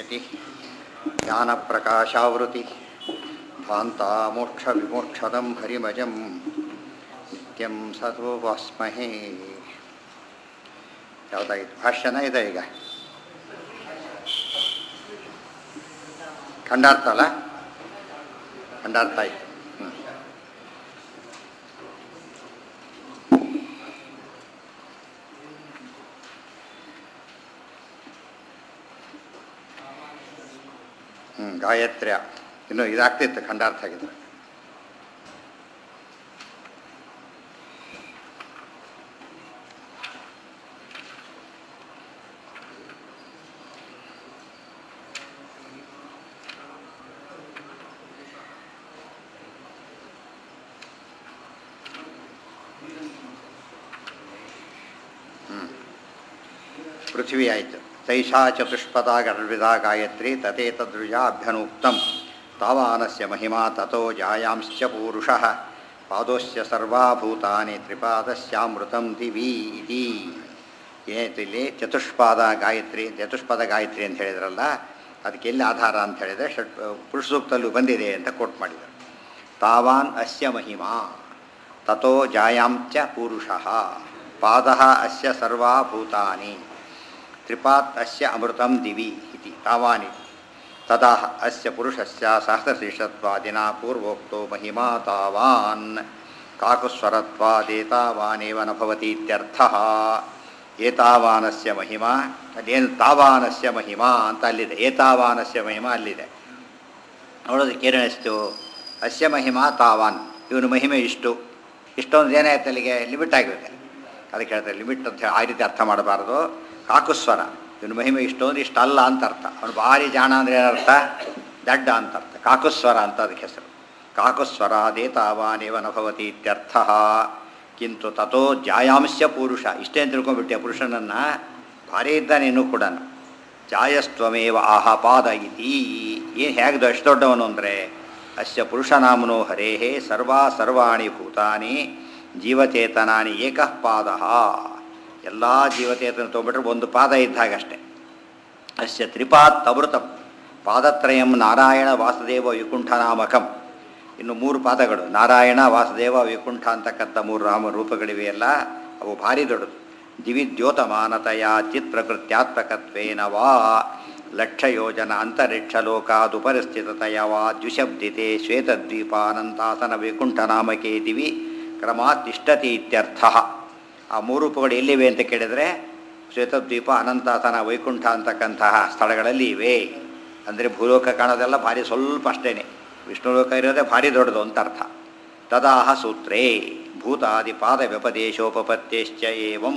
ವಿದ್ಯುಚ್ಛಕ್ತಿ ಜ್ಞಾನಪ್ರಕಾಶಾವೃತಿ ಧ್ವಾಂತಾಮೋಕ್ಷವಿಮೋಕ್ಷದಂ ಹರಿಮಜಂ ನಿತ್ಯಂ ಸತೋಪಾಸ್ಮಹೇ ಯಾವುದಾಗಿತ್ತು ಭಾಷ್ಯನ ಇದೆ ಈಗ ಖಂಡಾರ್ಥ ಅಲ್ಲ ಖಂಡಾರ್ಥ ಆಯ್ತು ಹ್ಞೂ ಹ್ಞೂ ಗಾಯತ್ರ್ಯ ಇನ್ನು ಇದಾಗ್ತಿತ್ತು ಖಂಡಾರ್ಥ ಆಗಿದ್ರೆ ಪೃಥ್ವಿ ಆಯಿತು ತೈಷಾ ಚತುಷ್ಪದ ಗರ್ವಿದ ಗಾಯತ್ರಿ ತಥೇತದೃಜ ಅಭ್ಯನೂಕ್ತಂ ತಾವಾನಸ್ಯ ಮಹಿಮಾ ತಥೋ ಜಾಯಾಂಶ್ಚ ಪೂರುಷಃ ಪಾದೋಶ್ಚ ಸರ್ವಾಭೂತಾನಿ ತ್ರಿಪಾದಸ್ಯಾಮೃತಂ ದಿವಿ ಇತಿ ಏನಾಯ್ತು ಇಲ್ಲಿ ಚತುಷ್ಪಾದ ಗಾಯತ್ರಿ ಚತುಷ್ಪದ ಗಾಯತ್ರಿ ಅಂತ ಹೇಳಿದ್ರಲ್ಲ ಅದಕ್ಕೆ ಎಲ್ಲಿ ಆಧಾರ ಅಂತ ಹೇಳಿದರೆ ಷಟ್ ಪುರುಷ ಸೂಕ್ತಲ್ಲೂ ಬಂದಿದೆ ಅಂತ ಕೋಟ್ ಮಾಡಿದರು ತಾವಾನ್ ಅಸ್ಯ ಮಹಿಮಾ ತಥೋ ಜಾಯಾಂಚ ಪೂರುಷಃ ಪಾದ ಅಸ್ಯ ಸರ್ವಾಭೂತಾನಿ ತ್ರಿಪಾತ್ ಅಸ್ಯ ಅಮೃತಂ ದಿವಿ ಇತಿ ತಾವಾನಿ ತದಾ ಅಸ್ಯ ಪುರುಷಸ್ಯ ಸಹಸ್ರಶೀರ್ಷತ್ವಾದಿನ ಪೂರ್ವೋಕ್ತೋ ಮಹಿಮಾ ತಾವಾನ್ ಕಾಕುಸ್ವರತ್ವಾದೇತಾವಾನೇವ ನ ಭವತಿ ಇತ್ಯರ್ಥಃ ಏತಾವಾನಸ್ಯ ಮಹಿಮಾ ಅದೇನು ತಾವಾನಸ್ಯ ಮಹಿಮಾ ಅಂತ ಅಲ್ಲಿದೆ ಏತಾವಾನಸ್ಯ ಮಹಿಮಾ ಅಲ್ಲಿದೆ ನೋಡೋದಕ್ಕೆ ಏನಿಸ್ತು ಅಸ್ಯ ಮಹಿಮಾ ತಾವಾನ್ ಇವನು ಮಹಿಮೆ ಇಷ್ಟು ಇಷ್ಟೊಂದು ಏನಾಯ್ತು ಅಲ್ಲಿಗೆ ಲಿಮಿಟ್ ಆಗಿರುತ್ತೆ ಅದಕ್ಕೆ ಹೇಳ್ತಾರೆ ಲಿಮಿಟ್ ಅಂತ ಹೇಳಿ ಆ ರೀತಿ ಅರ್ಥ ಮಾಡಬಾರ್ದು ಕಾಕುಸ್ವರ ಇವನು ಮಹಿಮೆ ಇಷ್ಟು ಅಂದ್ರೆ ಇಷ್ಟು ಅಲ್ಲ ಅಂತ ಅರ್ಥ ಅವನು ಭಾರಿ ಜಾಣ ಅಂದರೆ ಏನರ್ಥ ದಡ್ಡ ಅಂತ ಅರ್ಥ ಕಾಕುಸ್ವರ ಅಂತ ಅದಕ್ಕೆ ಹೆಸರು ಕಾಕುಸ್ವರ ದೇತಾವಾನೇವ ನ ಭವತಿ ಇತ್ಯರ್ಥ ಕಿಂತು ತಥೋ ಜಾಯಾಂಶ ಪುರುಷ ಇಷ್ಟೇ ಅಂತ ತಿಳ್ಕೊಂಡ್ಬಿಟ್ಟೆ ಪುರುಷನನ್ನು ಭಾರಿ ಇದ್ದಾನೆ ಇನ್ನೂ ಕೂಡ ಜಾಯಸ್ತ್ವಮೇವ ಆಹ ಪಾದ ಇತಿ ಏನು ಹೇಗೆ ಎಷ್ಟು ದೊಡ್ಡವನು ಅಂದರೆ ಅಸ್ಯ ಪುರುಷನಾಮನೋ ಹರೇಹೇ ಸರ್ವಾ ಸರ್ವಾಣಿ ಭೂತಾನಿ ಜೀವಚೇತನಾನಿ ಏಕಃ ಪಾದ ಎಲ್ಲ ಜೀವಚೇತನ ತೊಗೊಂಬಿಟ್ರೆ ಒಂದು ಪಾದ ಇದ್ದಾಗಷ್ಟೆ ಅಸ್ಯ ತ್ರಿಪಾತ್ ಅಮೃತಂ ಪಾದತ್ರಯಂ ನಾರಾಯಣ ವಾಸುದೇವ ವಿಕುಂಠನಾಮಕಂ ಇನ್ನು ಮೂರು ಪಾದಗಳು ನಾರಾಯಣ ವಾಸುದೇವ ವಿಕುಂಠ ಅಂತಕ್ಕಂಥ ಮೂರು ರಾಮ ರೂಪಗಳಿವೆಯಲ್ಲ ಅವು ಭಾರಿ ದೊಡ್ಡದು ದಿವಿದ್ಯೋತಮಾನತೆಯ ಚಿತ್ ಪ್ರಕೃತ್ಯಾತ್ಮಕತ್ವೇನ ವಾ ಲಕ್ಷ ಯೋಜನ ಅಂತರಿಕ್ಷ ಲೋಕಾದುಪರಿಸ್ಥಿತತೆಯ ವಾ ದ್ವಿಶಬ್ದಿತೆ ಶ್ವೇತದ್ವೀಪಾನಂತಾಸನ ವೈಕುಂಠನಾಮಕೆ ದಿವಿ ಕ್ರಮಾತ್ ತಿಷ್ಟತಿ ಇತ್ಯರ್ಥ ಆ ಮೂರು ರೂಪಗಳು ಎಲ್ಲಿವೆ ಅಂತ ಕೇಳಿದರೆ ಶ್ವೇತದ್ವೀಪ ಅನಂತಾಸನ ವೈಕುಂಠ ಅಂತಕ್ಕಂತಹ ಸ್ಥಳಗಳಲ್ಲಿ ಇವೆ ಅಂದರೆ ಭೂಲೋಕ ಕಾಣೋದೆಲ್ಲ ಭಾರಿ ಸ್ವಲ್ಪ ಅಷ್ಟೇ ವಿಷ್ಣು ಲೋಕ ಇರೋದೇ ಭಾರಿ ದೊಡ್ಡದು ಅಂತ ಅರ್ಥ ತದಾಹ ಸೂತ್ರೇ ಭೂತಾದಿಪಾದ ವ್ಯಪದೇಶೋಪಪತ್ತೇಶ್ಚ ಏವಂ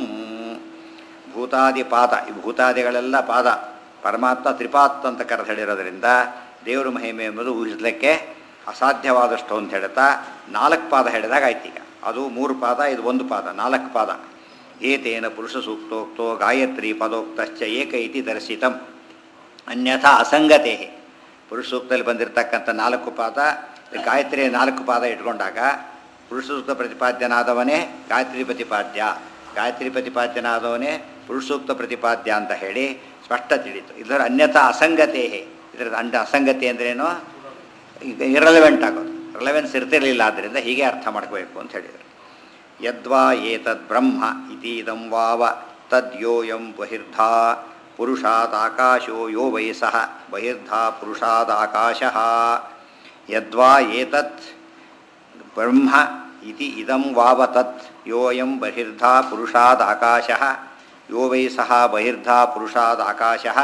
ಭೂತಾದಿಪಾದ ಈ ಭೂತಾದಿಗಳೆಲ್ಲ ಪಾದ ಪರಮಾತ್ಮ ತ್ರಿಪಾತ್ ಅಂತ ಕರೆದು ಹೇಳಿರೋದ್ರಿಂದ ದೇವರ ಮಹಿಮೆ ಎಂಬುದು ಊಹಿಸಲಿಕ್ಕೆ ಅಸಾಧ್ಯವಾದಷ್ಟು ಅಂತ ಹೇಳ್ತಾ ನಾಲ್ಕು ಪಾದ ಹೇಳಿದಾಗ ಆಯ್ತು ಈಗ ಅದು ಮೂರು ಪಾದ ಇದು ಒಂದು ಪಾದ ನಾಲ್ಕು ಪಾದ ಏತೇನ ಪುರುಷ ಸೂಕ್ತೋಕ್ತೋ ಗಾಯತ್ರಿ ಪದೋಕ್ತಶ್ಚ ಏಕ ಇತಿ ದರ್ಶಿತಂ ಅನ್ಯಥಾ ಅಸಂಗತೆ ಪುರುಷ ಸೂಕ್ತದಲ್ಲಿ ಬಂದಿರತಕ್ಕಂಥ ನಾಲ್ಕು ಪಾದ ಗಾಯತ್ರಿ ನಾಲ್ಕು ಪಾದ ಇಟ್ಕೊಂಡಾಗ ಪುರುಷ ಸೂಕ್ತ ಪ್ರತಿಪಾದ್ಯನಾದವನೇ ಗಾಯತ್ರಿ ಪ್ರತಿಪಾದ್ಯ ಗಾಯತ್ರಿ ಪ್ರತಿಪಾದ್ಯನಾದವನೇ ಪುರುಷ ಸೂಕ್ತ ಪ್ರತಿಪಾದ್ಯ ಅಂತ ಹೇಳಿ ಸ್ಪಷ್ಟ ತಿಳಿತು ಇದರ ಅನ್ಯಥಾ ಅಸಂಗತೆ ಇದರ ಅಂಡ ಅಸಂಗತಿ ಅಂದ್ರೇನು ಈಗ ಇರಲೆವೆಂಟ್ ಆಗೋದು ರಿಲೆವೆನ್ಸ್ ಇರ್ತಿರಲಿಲ್ಲ ಆದ್ದರಿಂದ ಹೀಗೆ ಅರ್ಥ ಮಾಡ್ಕೋಬೇಕು ಅಂತ ಹೇಳಿದರು ಯದ್ವಾ ಏತದ್ ಬ್ರಹ್ಮ ಇತೀದಂ ವಾವ ತದ್ಯೋಯಂ ಬಹಿರ್ಧಾ ಪುರುಷಾದಾಕಾಶೋ ಯೋ ವಯಸ್ಸಃ ಬಹಿರ್ಧಾ ಪುರುಷಾದಾಕಾಶಃ ಯದ್ವಾ ಏತತ್ ಬ್ರಹ್ಮ ಇತಿ ಇದಂ ವಾವ ತತ್ ಯೋಯಂ ಬಹಿರ್ಧಾ ಪುರುಷಾದಾಕಾಶಃ ಯೋ ವೈ ಸಹ ಬಹಿರ್ಧಾ ಪುರುಷಾದಾಕಾಶಃ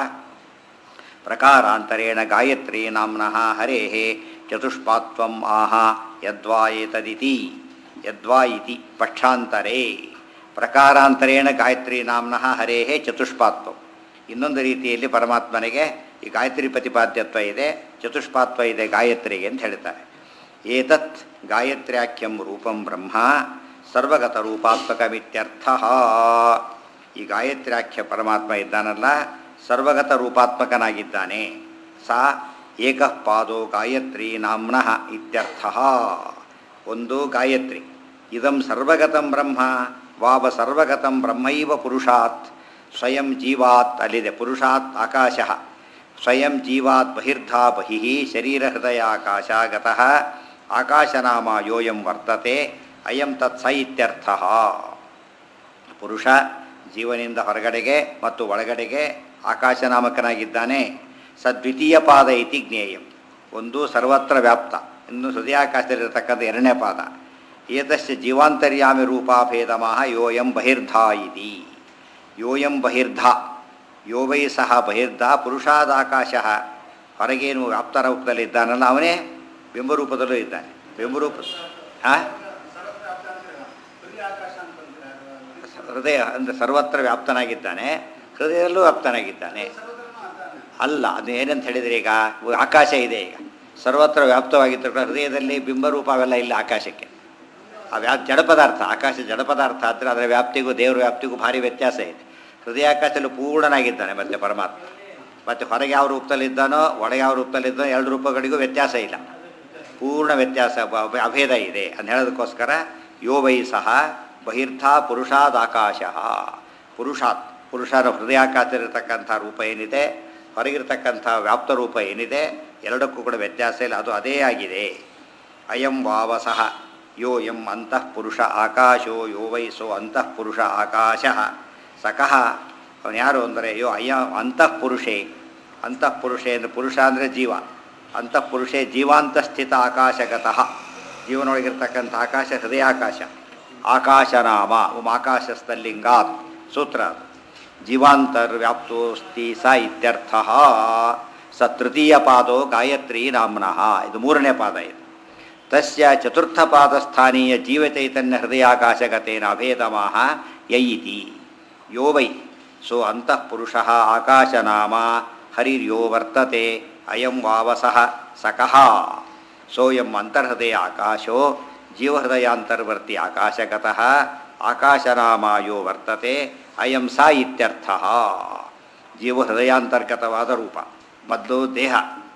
ಪ್ರಕಾರಾಂತರೇಣ ಗಾಯತ್ರಿ ನಾಮ್ನಃ ಹರೇಃ ಚತುಷ್ಪಾತ್ವಂ ಆಹ ಯದ್ವಾ ಏತದಿತಿ ಯದ್ವಾ ಇತಿ ಪಕ್ಷಾಂತರೇ ಪ್ರಕಾರಾಂತರೇಣ ಗಾಯತ್ರಿ ನಾಮ್ನಃ ಹರೇಃ ಚತುಷ್ಪಾತ್ವಂ ಇನ್ನೊಂದು ರೀತಿಯಲ್ಲಿ ಪರಮಾತ್ಮನಿಗೆ ಈ ಗಾಯತ್ರಿ ಪ್ರತಿಪಾದ್ಯತ್ವ ಇದೆ ಚತುಷ್ಪಾತ್ವ ಇದೆ ಗಾಯತ್ರಿಗೆ ಅಂತ ಹೇಳ್ತಾರೆ ಏತತ್ ಗಾಯತ್ರ್ಯಾಖ್ಯಂ ರೂಪಂ ಬ್ರಹ್ಮ ಸರ್ವಗತ ರೂಪಾತ್ಮಕಮಿತ್ಯರ್ಥ ಈ ಗಾಯತ್ರ್ಯಾಖ್ಯ ಪರಮಾತ್ಮ ಇದ್ದಾನಲ್ಲ ಸರ್ವಗತ ರೂಪಾತ್ಮಕನಾಗಿದ್ದಾನೆ ಸಾ ಏಕಃ ಪಾದೋ ಗಾಯತ್ರಿ ನಾಮ್ನಃ ಇತ್ಯರ್ಥ ಒಂದು ಗಾಯತ್ರಿ ಇದಂ ಸರ್ವಗತಂ ಬ್ರಹ್ಮ ವಾವ ಸರ್ವಗತಂ ಬ್ರಹ್ಮೈವ ಪುರುಷಾತ್ ಸ್ವಯಂ ಜೀವಾತ್ ಅಲ್ಲಿದೆ ಪುರುಷಾತ್ ಆಕಾಶ ಸ್ವಯಂ ಜೀವಾತ್ ಬಹಿರ್ಧಾ ಬಹಿಃ ಶರೀರ ಹೃದಯಾಕಾಶ ಗತಃ ಆಕಾಶನಾಮ ಯೋಯಂ ವರ್ತತೆ ಅಯಂ ತತ್ ಸ ಇತ್ಯರ್ಥ ಪುರುಷ ಜೀವನಿಂದ ಹೊರಗಡೆಗೆ ಮತ್ತು ಒಳಗಡೆಗೆ ಆಕಾಶನಾಮಕನಾಗಿದ್ದಾನೆ ಸದ್ವಿತೀಯ ಪಾದ ಇತಿ ಜ್ಞೇಯಂ ಒಂದು ಸರ್ವತ್ರ ವ್ಯಾಪ್ತ ಇನ್ನು ಹೃದಯಾಕಾಶದಲ್ಲಿರತಕ್ಕಂಥ ಎರಡನೇ ಪಾದ ಏತಸ್ಯ ಜೀವಾಂತರ್ಯಾಮಿ ರೂಪಾಭೇದಮಃ ಯೋಯಂ ಬಹಿರ್ಧಾ ಇತಿ ಯೋಯಂ ಬಹಿರ್ಧಾ ಯೋ ವೈ ಸಹ ಬಹಿರ್ಧ ಪುರುಷಾದಾಕಾಶ ಹೊರಗೇನು ವ್ಯಾಪ್ತ ರೂಪದಲ್ಲಿದ್ದಾನಲ್ಲ ಅವನೇ ಬಿಂಬರೂಪದಲ್ಲೂ ಇದ್ದಾನೆ ಬಿಂಬರೂಪ ಹಾಂ ಹೃದಯ ಅಂದರೆ ಸರ್ವತ್ರ ವ್ಯಾಪ್ತನಾಗಿದ್ದಾನೆ ಹೃದಯದಲ್ಲೂ ವ್ಯಾಪ್ತನಾಗಿದ್ದಾನೆ ಅಲ್ಲ ಅದು ಏನಂತ ಹೇಳಿದರೆ ಈಗ ಆಕಾಶ ಇದೆ ಈಗ ಸರ್ವತ್ರ ವ್ಯಾಪ್ತವಾಗಿದ್ದ ಹೃದಯದಲ್ಲಿ ಬಿಂಬರೂಪ ಅವೆಲ್ಲ ಇಲ್ಲ ಆಕಾಶಕ್ಕೆ ಆ ವ್ಯಾಪ್ ಜಡ ಪದಾರ್ಥ ಆಕಾಶ ಜಡ ಪದಾರ್ಥ ಆದರೆ ಅದರ ವ್ಯಾಪ್ತಿಗೂ ದೇವರ ವ್ಯಾಪ್ತಿಗೂ ಭಾರಿ ವ್ಯತ್ಯಾಸ ಇದೆ ಹೃದಯಾಕಾಶದಲ್ಲಿ ಪೂರ್ಣನಾಗಿದ್ದಾನೆ ಮತ್ತೆ ಪರಮಾತ್ಮ ಮತ್ತು ಹೊರಗೆ ಯಾವ ರೂಪದಲ್ಲಿದ್ದಾನೋ ಒಳಗೆ ಯಾವ ರೂಪದಲ್ಲಿದ್ದಾನೋ ಎರಡು ರೂಪಗಳಿಗೂ ವ್ಯತ್ಯಾಸ ಇಲ್ಲ ಪೂರ್ಣ ವ್ಯತ್ಯಾಸ ಬ- ಬ- ಅಭೇದ ಇದೆ ಅಂತ ಹೇಳೋದಕ್ಕೋಸ್ಕರ ಯೋ ವೈ ಸಹ ಬಹಿರ್ಥ ಪುರುಷಾದಾಕಾಶ ಪುರುಷಾತ್ ಪುರುಷನ ಹೃದಯಾಕಾಶದಲ್ಲಿರ್ತಕ್ಕಂಥ ರೂಪ ಏನಿದೆ ಹೊರಗಿರ್ತಕ್ಕಂಥ ವ್ಯಾಪ್ತ ರೂಪ ಏನಿದೆ ಎರಡಕ್ಕೂ ಕೂಡ ವ್ಯತ್ಯಾಸ ಇಲ್ಲ ಅದು ಅದೇ ಆಗಿದೆ ಅಯಂ ವಾವಸಃ ಯೋ ಎಂ ಅಂತಃ ಪುರುಷ ಆಕಾಶೋ ಯೋ ವೈಸೋ ಅಂತಃ ಪುರುಷ ಆಕಾಶ ಸಕಃ ಅವನು ಯಾರು ಅಂದರೆ ಯೋ ಅಯ್ಯ ಅಂತಃ ಪುರುಷೇ ಅಂತಃ ಪುರುಷೇ ಅಂದರೆ ಪುರುಷ ಅಂದರೆ ಜೀವ ಅಂತಃ ಪುರುಷೇ ಜೀವಾಂತಸ್ಥಿತ ಆಕಾಶಗತಃ ಜೀವನೊಳಗಿರ್ತಕ್ಕಂಥ ಆಕಾಶ ಹೃದಯಾಕಾಶ ಆಕಾಶನಾಮ ಉಮ್ ಆಕಾಶಸ್ಥಲಿಂಗಾತ್ ಸೂತ್ರ ಅದು. ಜೀವಾಂತರ್ವ್ಯಾಪ್ತೋಸ್ತಿ ಸ ಇತ್ಯರ್ಥ ಸ ತೃತೀಯ ಪಾದೋ ಗಾಯತ್ರಿ ನಾಮ್ನಃ ಇದು ಮೂರನೇ ಪಾದ ಇದು ತಸ್ಯ ಚತುರ್ಥ ಪಾದಸ್ಥಾನೀಯ ಜೀವಚೈತನ್ಯ ಹೃದಯಾಕಾಶಗತೇನ ಅಭೇದಮಾಹ ಯಯಿತಿ ಯೋ ವೈ ಸೋ ಅಂತಃ ಪುರುಷಃ ಆಕಾಶನಾಮ ಹರಿರ್ಯೋ ವರ್ತತೆ ಅಯಂ ವಾವಸಃ ಸಕಃ ಸೋಯಂ ಅಂತರ್ಹೃದಯ ಆಕಾಶೋ ಜೀವಹೃದಯಾಂತರ್ವರ್ತಿ ಆಕಾಶಗತಃ ಆಕಾಶನಾಮಾಯೋ ವರ್ತತೆ ಅಯಂ ಸ ಇತ್ಯರ್ಥ ಜೀವಹೃದಯಾಂತರ್ಗತವಾದ ರೂಪ ಮೊದಲು ದೇಹ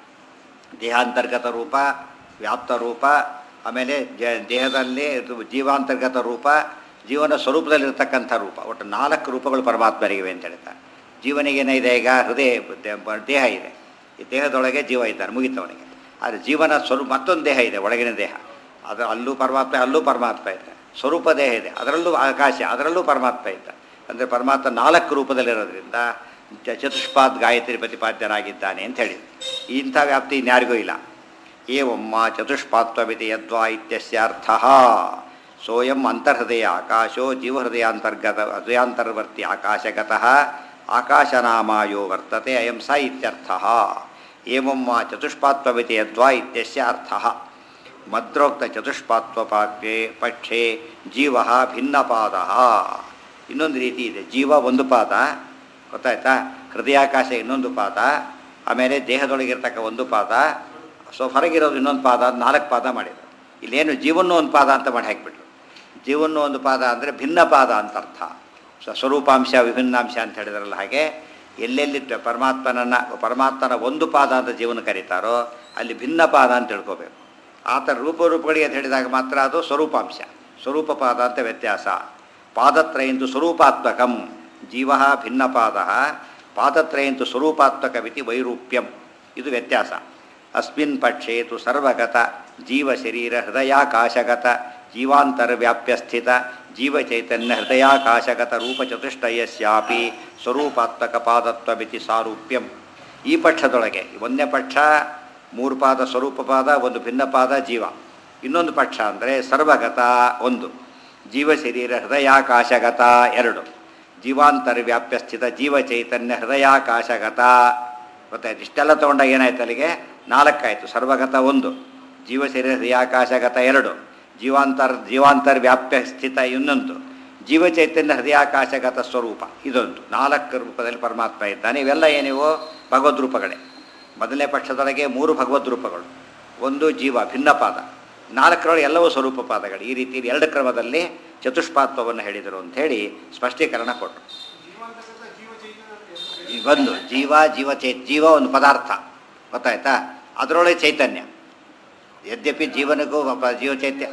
ದೇಹಾಂತರ್ಗತ ರೂಪ ವ್ಯಾಪ್ತ ರೂಪ ಆಮೇಲೆ ಜ ದೇಹದಲ್ಲಿ ಇದು ಜೀವಾಂತರ್ಗತ ರೂಪ ಜೀವನ ಸ್ವರೂಪದಲ್ಲಿರ್ತಕ್ಕಂಥ ರೂಪ ಒಟ್ಟು ನಾಲ್ಕು ರೂಪಗಳು ಪರಮಾತ್ಮರಿಗಿವೆ ಅಂತ ಹೇಳ್ತಾರೆ ಜೀವನಿಗೆ ಏನಿದೆ ಈಗ ಹೃದಯ ದೇ- ದೇಹ ಇದೆ ಈ ದೇಹದೊಳಗೆ ಜೀವ ಇದ್ದಾನೆ ಮುಗಿತವನಿಗೆ ಆದರೆ ಜೀವನ ಸ್ವರೂಪ ಮತ್ತೊಂದು ದೇಹ ಇದೆ ಒಳಗಿನ ದೇಹ ಅದು ಅಲ್ಲೂ ಪರಮಾತ್ಮ ಅಲ್ಲೂ ಪರಮಾತ್ಮ ಇದ್ದಾನೆ ಸ್ವರೂಪ ದೇಹ ಇದೆ ಅದರಲ್ಲೂ ಆಕಾಶ ಅದರಲ್ಲೂ ಪರಮಾತ್ಮ ಇದ್ದ ಅಂದರೆ ಪರಮಾತ್ಮ ನಾಲ್ಕು ರೂಪದಲ್ಲಿರೋದ್ರಿಂದ ಚ- ಚತುಷ್ಪಾದ್ ಗಾಯತ್ರಿ ಪ್ರತಿಪಾದ್ಯನಾಗಿದ್ದಾನೆ ಅಂತ ಹೇಳಿದ್ರು ಇಂಥ ವ್ಯಾಪ್ತಿ ಇನ್ಯಾರಿಗೂ ಇಲ್ಲ ಏವಮ್ಮ ಚತುಷ್ಪಾತ್ವವಿದೆ ಯದ್ವಾ ಇತ್ಯಸ್ಯಾರ್ಥ ಸೋಯಂ ಅಂತರ್ಹೃದಯ ಆಕಾಶೋ ಜೀವಹೃದಯಾಂತರ್ಗತ ಹೃದಯಾಂತರ್ವರ್ತಿ ಆಕಾಶಗತಃ ಆಕಾಶನಾಮಾಯೋ ವರ್ತತೆ ಅಯಂ ಸ ಇತ್ಯರ್ಥ ಏವಮ್ಮ ಚತುಷ್ಪಾತ್ವವಿದೆ ಯದ್ವಾ ಇತ್ಯಸ್ಯ ಅರ್ಥ ಮದ್ರೋಕ್ತ ಚತುಷ್ಪಾತ್ವಪಾಕ್ಯೆ ಪಕ್ಷೆ ಜೀವ ಭಿನ್ನಪಾದ ಇನ್ನೊಂದು ರೀತಿ ಇದೆ ಜೀವ ಒಂದು ಪಾದ ಗೊತ್ತಾಯ್ತಾ ಹೃದಯಾಕಾಶ ಇನ್ನೊಂದು ಪಾದ ಆಮೇಲೆ ದೇಹದೊಳಗಿರ್ತಕ್ಕ ಒಂದು ಪಾದ ಸೊ ಹೊರಗಿರೋದು ಇನ್ನೊಂದು ಪಾದ ಅದು ನಾಲ್ಕು ಪಾದ ಮಾಡಿದರು ಇಲ್ಲೇನು ಜೀವನ್ನೂ ಒಂದು ಪಾದ ಅಂತ ಮಾಡಿ ಹಾಕಿಬಿಟ್ರು ಜೀವನ್ನೂ ಒಂದು ಪಾದ ಅಂದರೆ ಭಿನ್ನ ಪಾದ ಅಂತ ಅರ್ಥ ಸ- ಸ್ವರೂಪಾಂಶ ವಿಭಿನ್ನಾಂಶ ಅಂತ ಹೇಳಿದ್ರಲ್ಲ ಹಾಗೆ ಎಲ್ಲೆಲ್ಲಿ ತ- ಪರಮಾತ್ಮನನ್ನು ಪರಮಾತ್ಮನ ಒಂದು ಪಾದ ಅಂತ ಜೀವನ ಕರೀತಾರೋ ಅಲ್ಲಿ ಭಿನ್ನ ಪಾದ ಅಂತ ತಿಳ್ಕೋಬೇಕು ಆ ಥರ ರೂಪರೂಪಗಳಿಗೆ ಅಂತ ಹೇಳಿದಾಗ ಮಾತ್ರ ಅದು ಸ್ವರೂಪಾಂಶ ಸ್ವರೂಪ ಪಾದ ಅಂತ ವ್ಯತ್ಯಾಸ ಪಾದತ್ರಯಂತು ಸ್ವರೂಪಾತ್ಮಕಂ ಜೀವ ಭಿನ್ನಪಾದ ಪಾದತ್ರಯಂತು ಸ್ವರೂಪಾತ್ಮಕವಿತಿ ವೈರೂಪ್ಯಂ ಇದು ವ್ಯತ್ಯಾಸ ಅಸ್ಮಿನ್ ಪಕ್ಷೇ ತು ಸರ್ವಗತ ಜೀವಶರೀರ ಹೃದಯಾಕಾಶಗತ ಜೀವಾಂತರ್ವ್ಯಾಪ್ಯ ಸ್ಥಿತ ಜೀವಚೈತನ್ಯ ಹೃದಯಾಕಾಶಗತ ರೂಪಚತುಷ್ಟಯಸ್ಯಾಪಿ ಸ್ವರೂಪಾತ್ಮಕ ಪಾದತ್ವಮಿತಿ ಸಾರೂಪ್ಯಂ ಈ ಪಕ್ಷದೊಳಗೆ ಒಂದನೇ ಪಕ್ಷ ಮೂರು ಪಾದ ಸ್ವರೂಪ ಪಾದ ಒಂದು ಭಿನ್ನ ಪಾದ ಜೀವ ಇನ್ನೊಂದು ಪಕ್ಷ ಅಂದರೆ ಸರ್ವಗತ ಒಂದು ಜೀವಶರೀರ ಹೃದಯಾಕಾಶಗತ ಎರಡು ಜೀವಾಂತರ್ವ್ಯಾಪ್ಯ ಸ್ಥಿತ ಜೀವಚೈತನ್ಯ ಹೃದಯಾಕಾಶಗತ ಗೊತ್ತಾಯ್ತು ಇಷ್ಟೆಲ್ಲ ತೊಗೊಂಡಾಗ ಏನಾಯ್ತು ಅಲ್ಲಿಗೆ ನಾಲ್ಕಾಯಿತು ಸರ್ವಗತ ಒಂದು ಜೀವಶರೀರ ಹೃದಯಾಕಾಶಗತ ಎರಡು ಜೀವಾಂತರ್ ಜೀವಾಂತರ್ವ್ಯಾಪ್ಯ ಸ್ಥಿತ ಇನ್ನೊಂದು ಜೀವಚೈತನ್ಯ ಹೃದಯಾಕಾಶಗತ ಸ್ವರೂಪ ಇದೊಂದು ನಾಲ್ಕು ರೂಪದಲ್ಲಿ ಪರಮಾತ್ಮ ಇದ್ದಾನೆ ಇವೆಲ್ಲ ಏನಿವು ಭಗವದ್ ರೂಪಗಳೇ ಮೊದಲನೇ ಪಕ್ಷದೊಳಗೆ ಮೂರು ಭಗವದ್ ರೂಪಗಳು ಒಂದು ಜೀವ ಭಿನ್ನಪಾದ ನಾಲ್ಕರೊಳಗೆ ಎಲ್ಲವೂ ಸ್ವರೂಪ ಪಾದಗಳು ಈ ರೀತಿ ಎರಡು ಕ್ರಮದಲ್ಲಿ ಚತುಷ್ಪಾತ್ವವನ್ನು ಹೇಳಿದರು ಅಂಥೇಳಿ ಸ್ಪಷ್ಟೀಕರಣ ಕೊಟ್ಟರು ಈ ಒಂದು ಜೀವ ಜೀವ ಚೈ ಜೀವ ಒಂದು ಪದಾರ್ಥ ಗೊತ್ತಾಯ್ತಾ ಅದರೊಳಗೆ ಚೈತನ್ಯ ಯದ್ಯಪಿ ಜೀವನಿಗೂ ಒಬ್ಬ ಜೀವ ಚೈತ್ಯ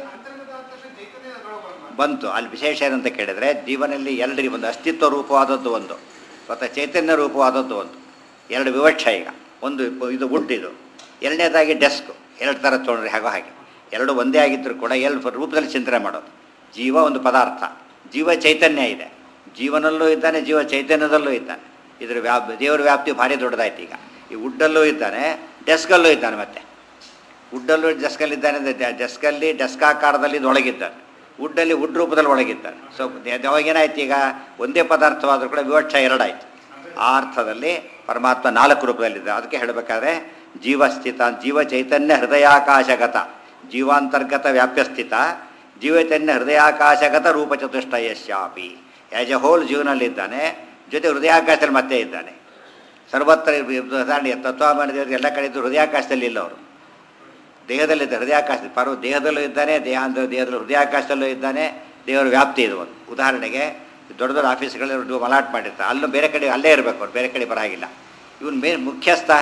ಬಂತು ಅಲ್ಲಿ ವಿಶೇಷ ಏನಂತ ಕೇಳಿದರೆ ಜೀವನಲ್ಲಿ ಎರಡರಿಗೆ ಒಂದು ಅಸ್ತಿತ್ವ ರೂಪವಾದದ್ದು ಒಂದು ಮತ್ತು ಚೈತನ್ಯ ರೂಪವಾದದ್ದು ಒಂದು ಎರಡು ವಿವಕ್ಷ ಈಗ ಒಂದು ಪ- ಇದು ವುಡ್ ಇದು ಎರಡನೇದಾಗಿ ಡೆಸ್ಕ್ ಎರಡು ಥರ ತೊಗೊಂಡ್ರೆ ಹಾಗೋ ಹಾಗೆ ಎರಡು ಒಂದೇ ಆಗಿದ್ದರೂ ಕೂಡ ಎರಡು ರೂಪದಲ್ಲಿ ಚಿಂತನೆ ಮಾಡೋದು ಜೀವ ಒಂದು ಪದಾರ್ಥ ಜೀವ ಚೈತನ್ಯ ಇದೆ ಜೀವನಲ್ಲೂ ಇದ್ದಾನೆ ಜೀವ ಚೈತನ್ಯದಲ್ಲೂ ಇದ್ದಾನೆ ಇದ್ರ ವ್ಯಾಪ್ ದೇವರ ವ್ಯಾಪ್ತಿ ಭಾರಿ ದೊಡ್ಡದಾಯ್ತು ಈಗ ಈ ವುಡ್ಡಲ್ಲೂ ಇದ್ದಾನೆ ಡೆಸ್ಕಲ್ಲೂ ಇದ್ದಾನೆ ಮತ್ತೆ ವುಡ್ಡಲ್ಲೂ ಡೆಸ್ಕಲ್ಲಿ ಇದ್ದಾನೆ ಡೆ- ಡೆಸ್ಕಲ್ಲಿ ಡೆಸ್ಕ್ ಆಕಾರದಲ್ಲಿ ಇದು ಒಳಗಿದ್ದಾನೆ ವುಡ್ಡಲ್ಲಿ ವುಡ್ ರೂಪದಲ್ಲಿ ಒಳಗಿದ್ದಾನೆ ಸೊ ಅವಾಗ ಏನಾಯ್ತು ಈಗ ಒಂದೇ ಪದಾರ್ಥವಾದರೂ ಕೂಡ ವಿವಕ್ಷ ಎರಡಾಯ್ತು ಆ ಅರ್ಥದಲ್ಲಿ ಪರಮಾತ್ಮ ನಾಲ್ಕು ರೂಪದಲ್ಲಿದ್ದ ಅದಕ್ಕೆ ಹೇಳಬೇಕಾದ್ರೆ ಜೀವಸ್ಥಿತ ಜೀವ ಚೈತನ್ಯ ಹೃದಯಾಕಾಶಗತ ಜೀವಾಂತರ್ಗತ ವ್ಯಾಪ್ಯಸ್ಥಿತ ಜೀವಚೈತನ್ಯ ಹೃದಯಾಕಾಶಗತ ರೂಪಚತುಷ್ಟಯಶ್ಯಾಪಿ ಆ್ಯಸ್ ಎ ಹೋಲ್ ಜೀವನಲ್ಲಿದ್ದಾನೆ ಜೊತೆ ಹೃದಯಾಕಾಶದಲ್ಲಿ ಮತ್ತೆ ಇದ್ದಾನೆ ಸರ್ವತ್ರ ಉದಾಹರಣೆ ತತ್ವಾಮಾನ ದೇವರು ಎಲ್ಲ ಕಡೆ ಇದ್ದು ಹೃದಯಾಕಾಶದಲ್ಲಿ ಇಲ್ಲ ಅವರು ದೇಹದಲ್ಲಿದ್ದ ಹೃದಯಾಕಾಶ ಪರ್ವ ದೇಹದಲ್ಲೂ ಇದ್ದಾನೆ ದೇಹ ಅಂದ್ರೆ ದೇಹದಲ್ಲೂ ಹೃದಯಾಕಾಶದಲ್ಲೂ ಇದ್ದಾನೆ ದೇವರ ವ್ಯಾಪ್ತಿ ಇದು ಒಂದು ಉದಾಹರಣೆಗೆ ದೊಡ್ಡ ದೊಡ್ಡ ಆಫೀಸ್ಗಳಲ್ಲಿ ಮಲಾಟ್ ಮಾಡಿರ್ತಾರೆ ಅಲ್ಲೂ ಬೇರೆ ಕಡೆ ಅಲ್ಲೇ ಇರಬೇಕು ಅವ್ರು ಬೇರೆ ಕಡೆ ಬರಾಗಿಲ್ಲ ಇವನು ಮೇ ಮುಖ್ಯಸ್ಥ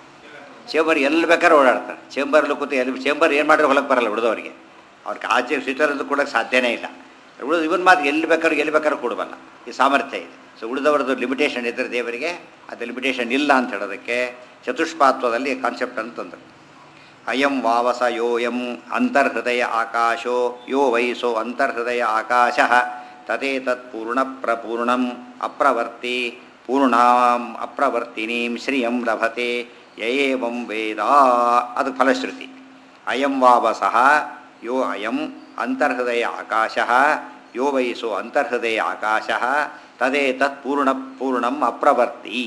ಚೇಂಬರ್ ಎಲ್ಲಿ ಬೇಕಾದ್ರೂ ಓಡಾಡ್ತಾರೆ ಚೇಂಬರ್ಲು ಕೂತು ಎಲ್ಲಿ ಚೇಂಬರ್ ಏನು ಮಾಡಿದ್ರೆ ಹೊಲಕ್ಕೆ ಬರಲ್ಲ ಉಳಿದವರಿಗೆ ಅವ್ರಿಗೆ ಆಚೆ ಸೀಟರದ್ದು ಕೊಡೋಕ್ಕೆ ಸಾಧ್ಯನೇ ಇಲ್ಲ ಉಳಿದು ಇವನ್ ಮಾತು ಎಲ್ಲಿ ಬೇಕಾದ್ರೂ ಎಲ್ಲಿ ಬೇಕಾದ್ರೂ ಕೊಡಬಲ್ಲ ಈ ಸಾಮರ್ಥ್ಯ ಇದೆ ಸೊ ಉಳಿದವರದ್ದು ಲಿಮಿಟೇಷನ್ ಇದ್ದರೆ ದೇವರಿಗೆ ಅದು ಲಿಮಿಟೇಷನ್ ಇಲ್ಲ ಅಂತ ಹೇಳೋದಕ್ಕೆ ಚತುಷ್ಪಾತ್ವದಲ್ಲಿ ಕಾನ್ಸೆಪ್ಟ್ ಅಂತಂದರು ಅಯಂ ವಾವಸ ಯೋಯಂ ಅಂತರ್ಹೃದಯ ಆಕಾಶೋ ಯೋ ವೈಸೋ ಅಂತರ್ಹೃದಯ ಆಕಾಶ ತದೇತತ್ ಪೂರ್ಣ ಪ್ರಪೂರ್ಣಂ ಅಪ್ರವರ್ತಿ ಪೂರ್ಣಾಂ ಅಪ್ರವರ್ತಿನೀಂ ಶ್ರಿಯಂ ಲಭತೆ ಯಯೇವಂ ವೇದ ಅದು ಫಲಶ್ರುತಿ ಅಯಂ ವಾವಸಃ ಯೋ ಅಯಂ ಅಂತರ್ಹೃದಯ ಆಕಾಶ ಯೋ ವೈಸೋ ಅಂತರ್ಹೃದಯ ಆಕಾಶ ತದೇತತ್ ಪೂರ್ಣ ಪೂರ್ಣಂ ಅಪ್ರವರ್ತಿ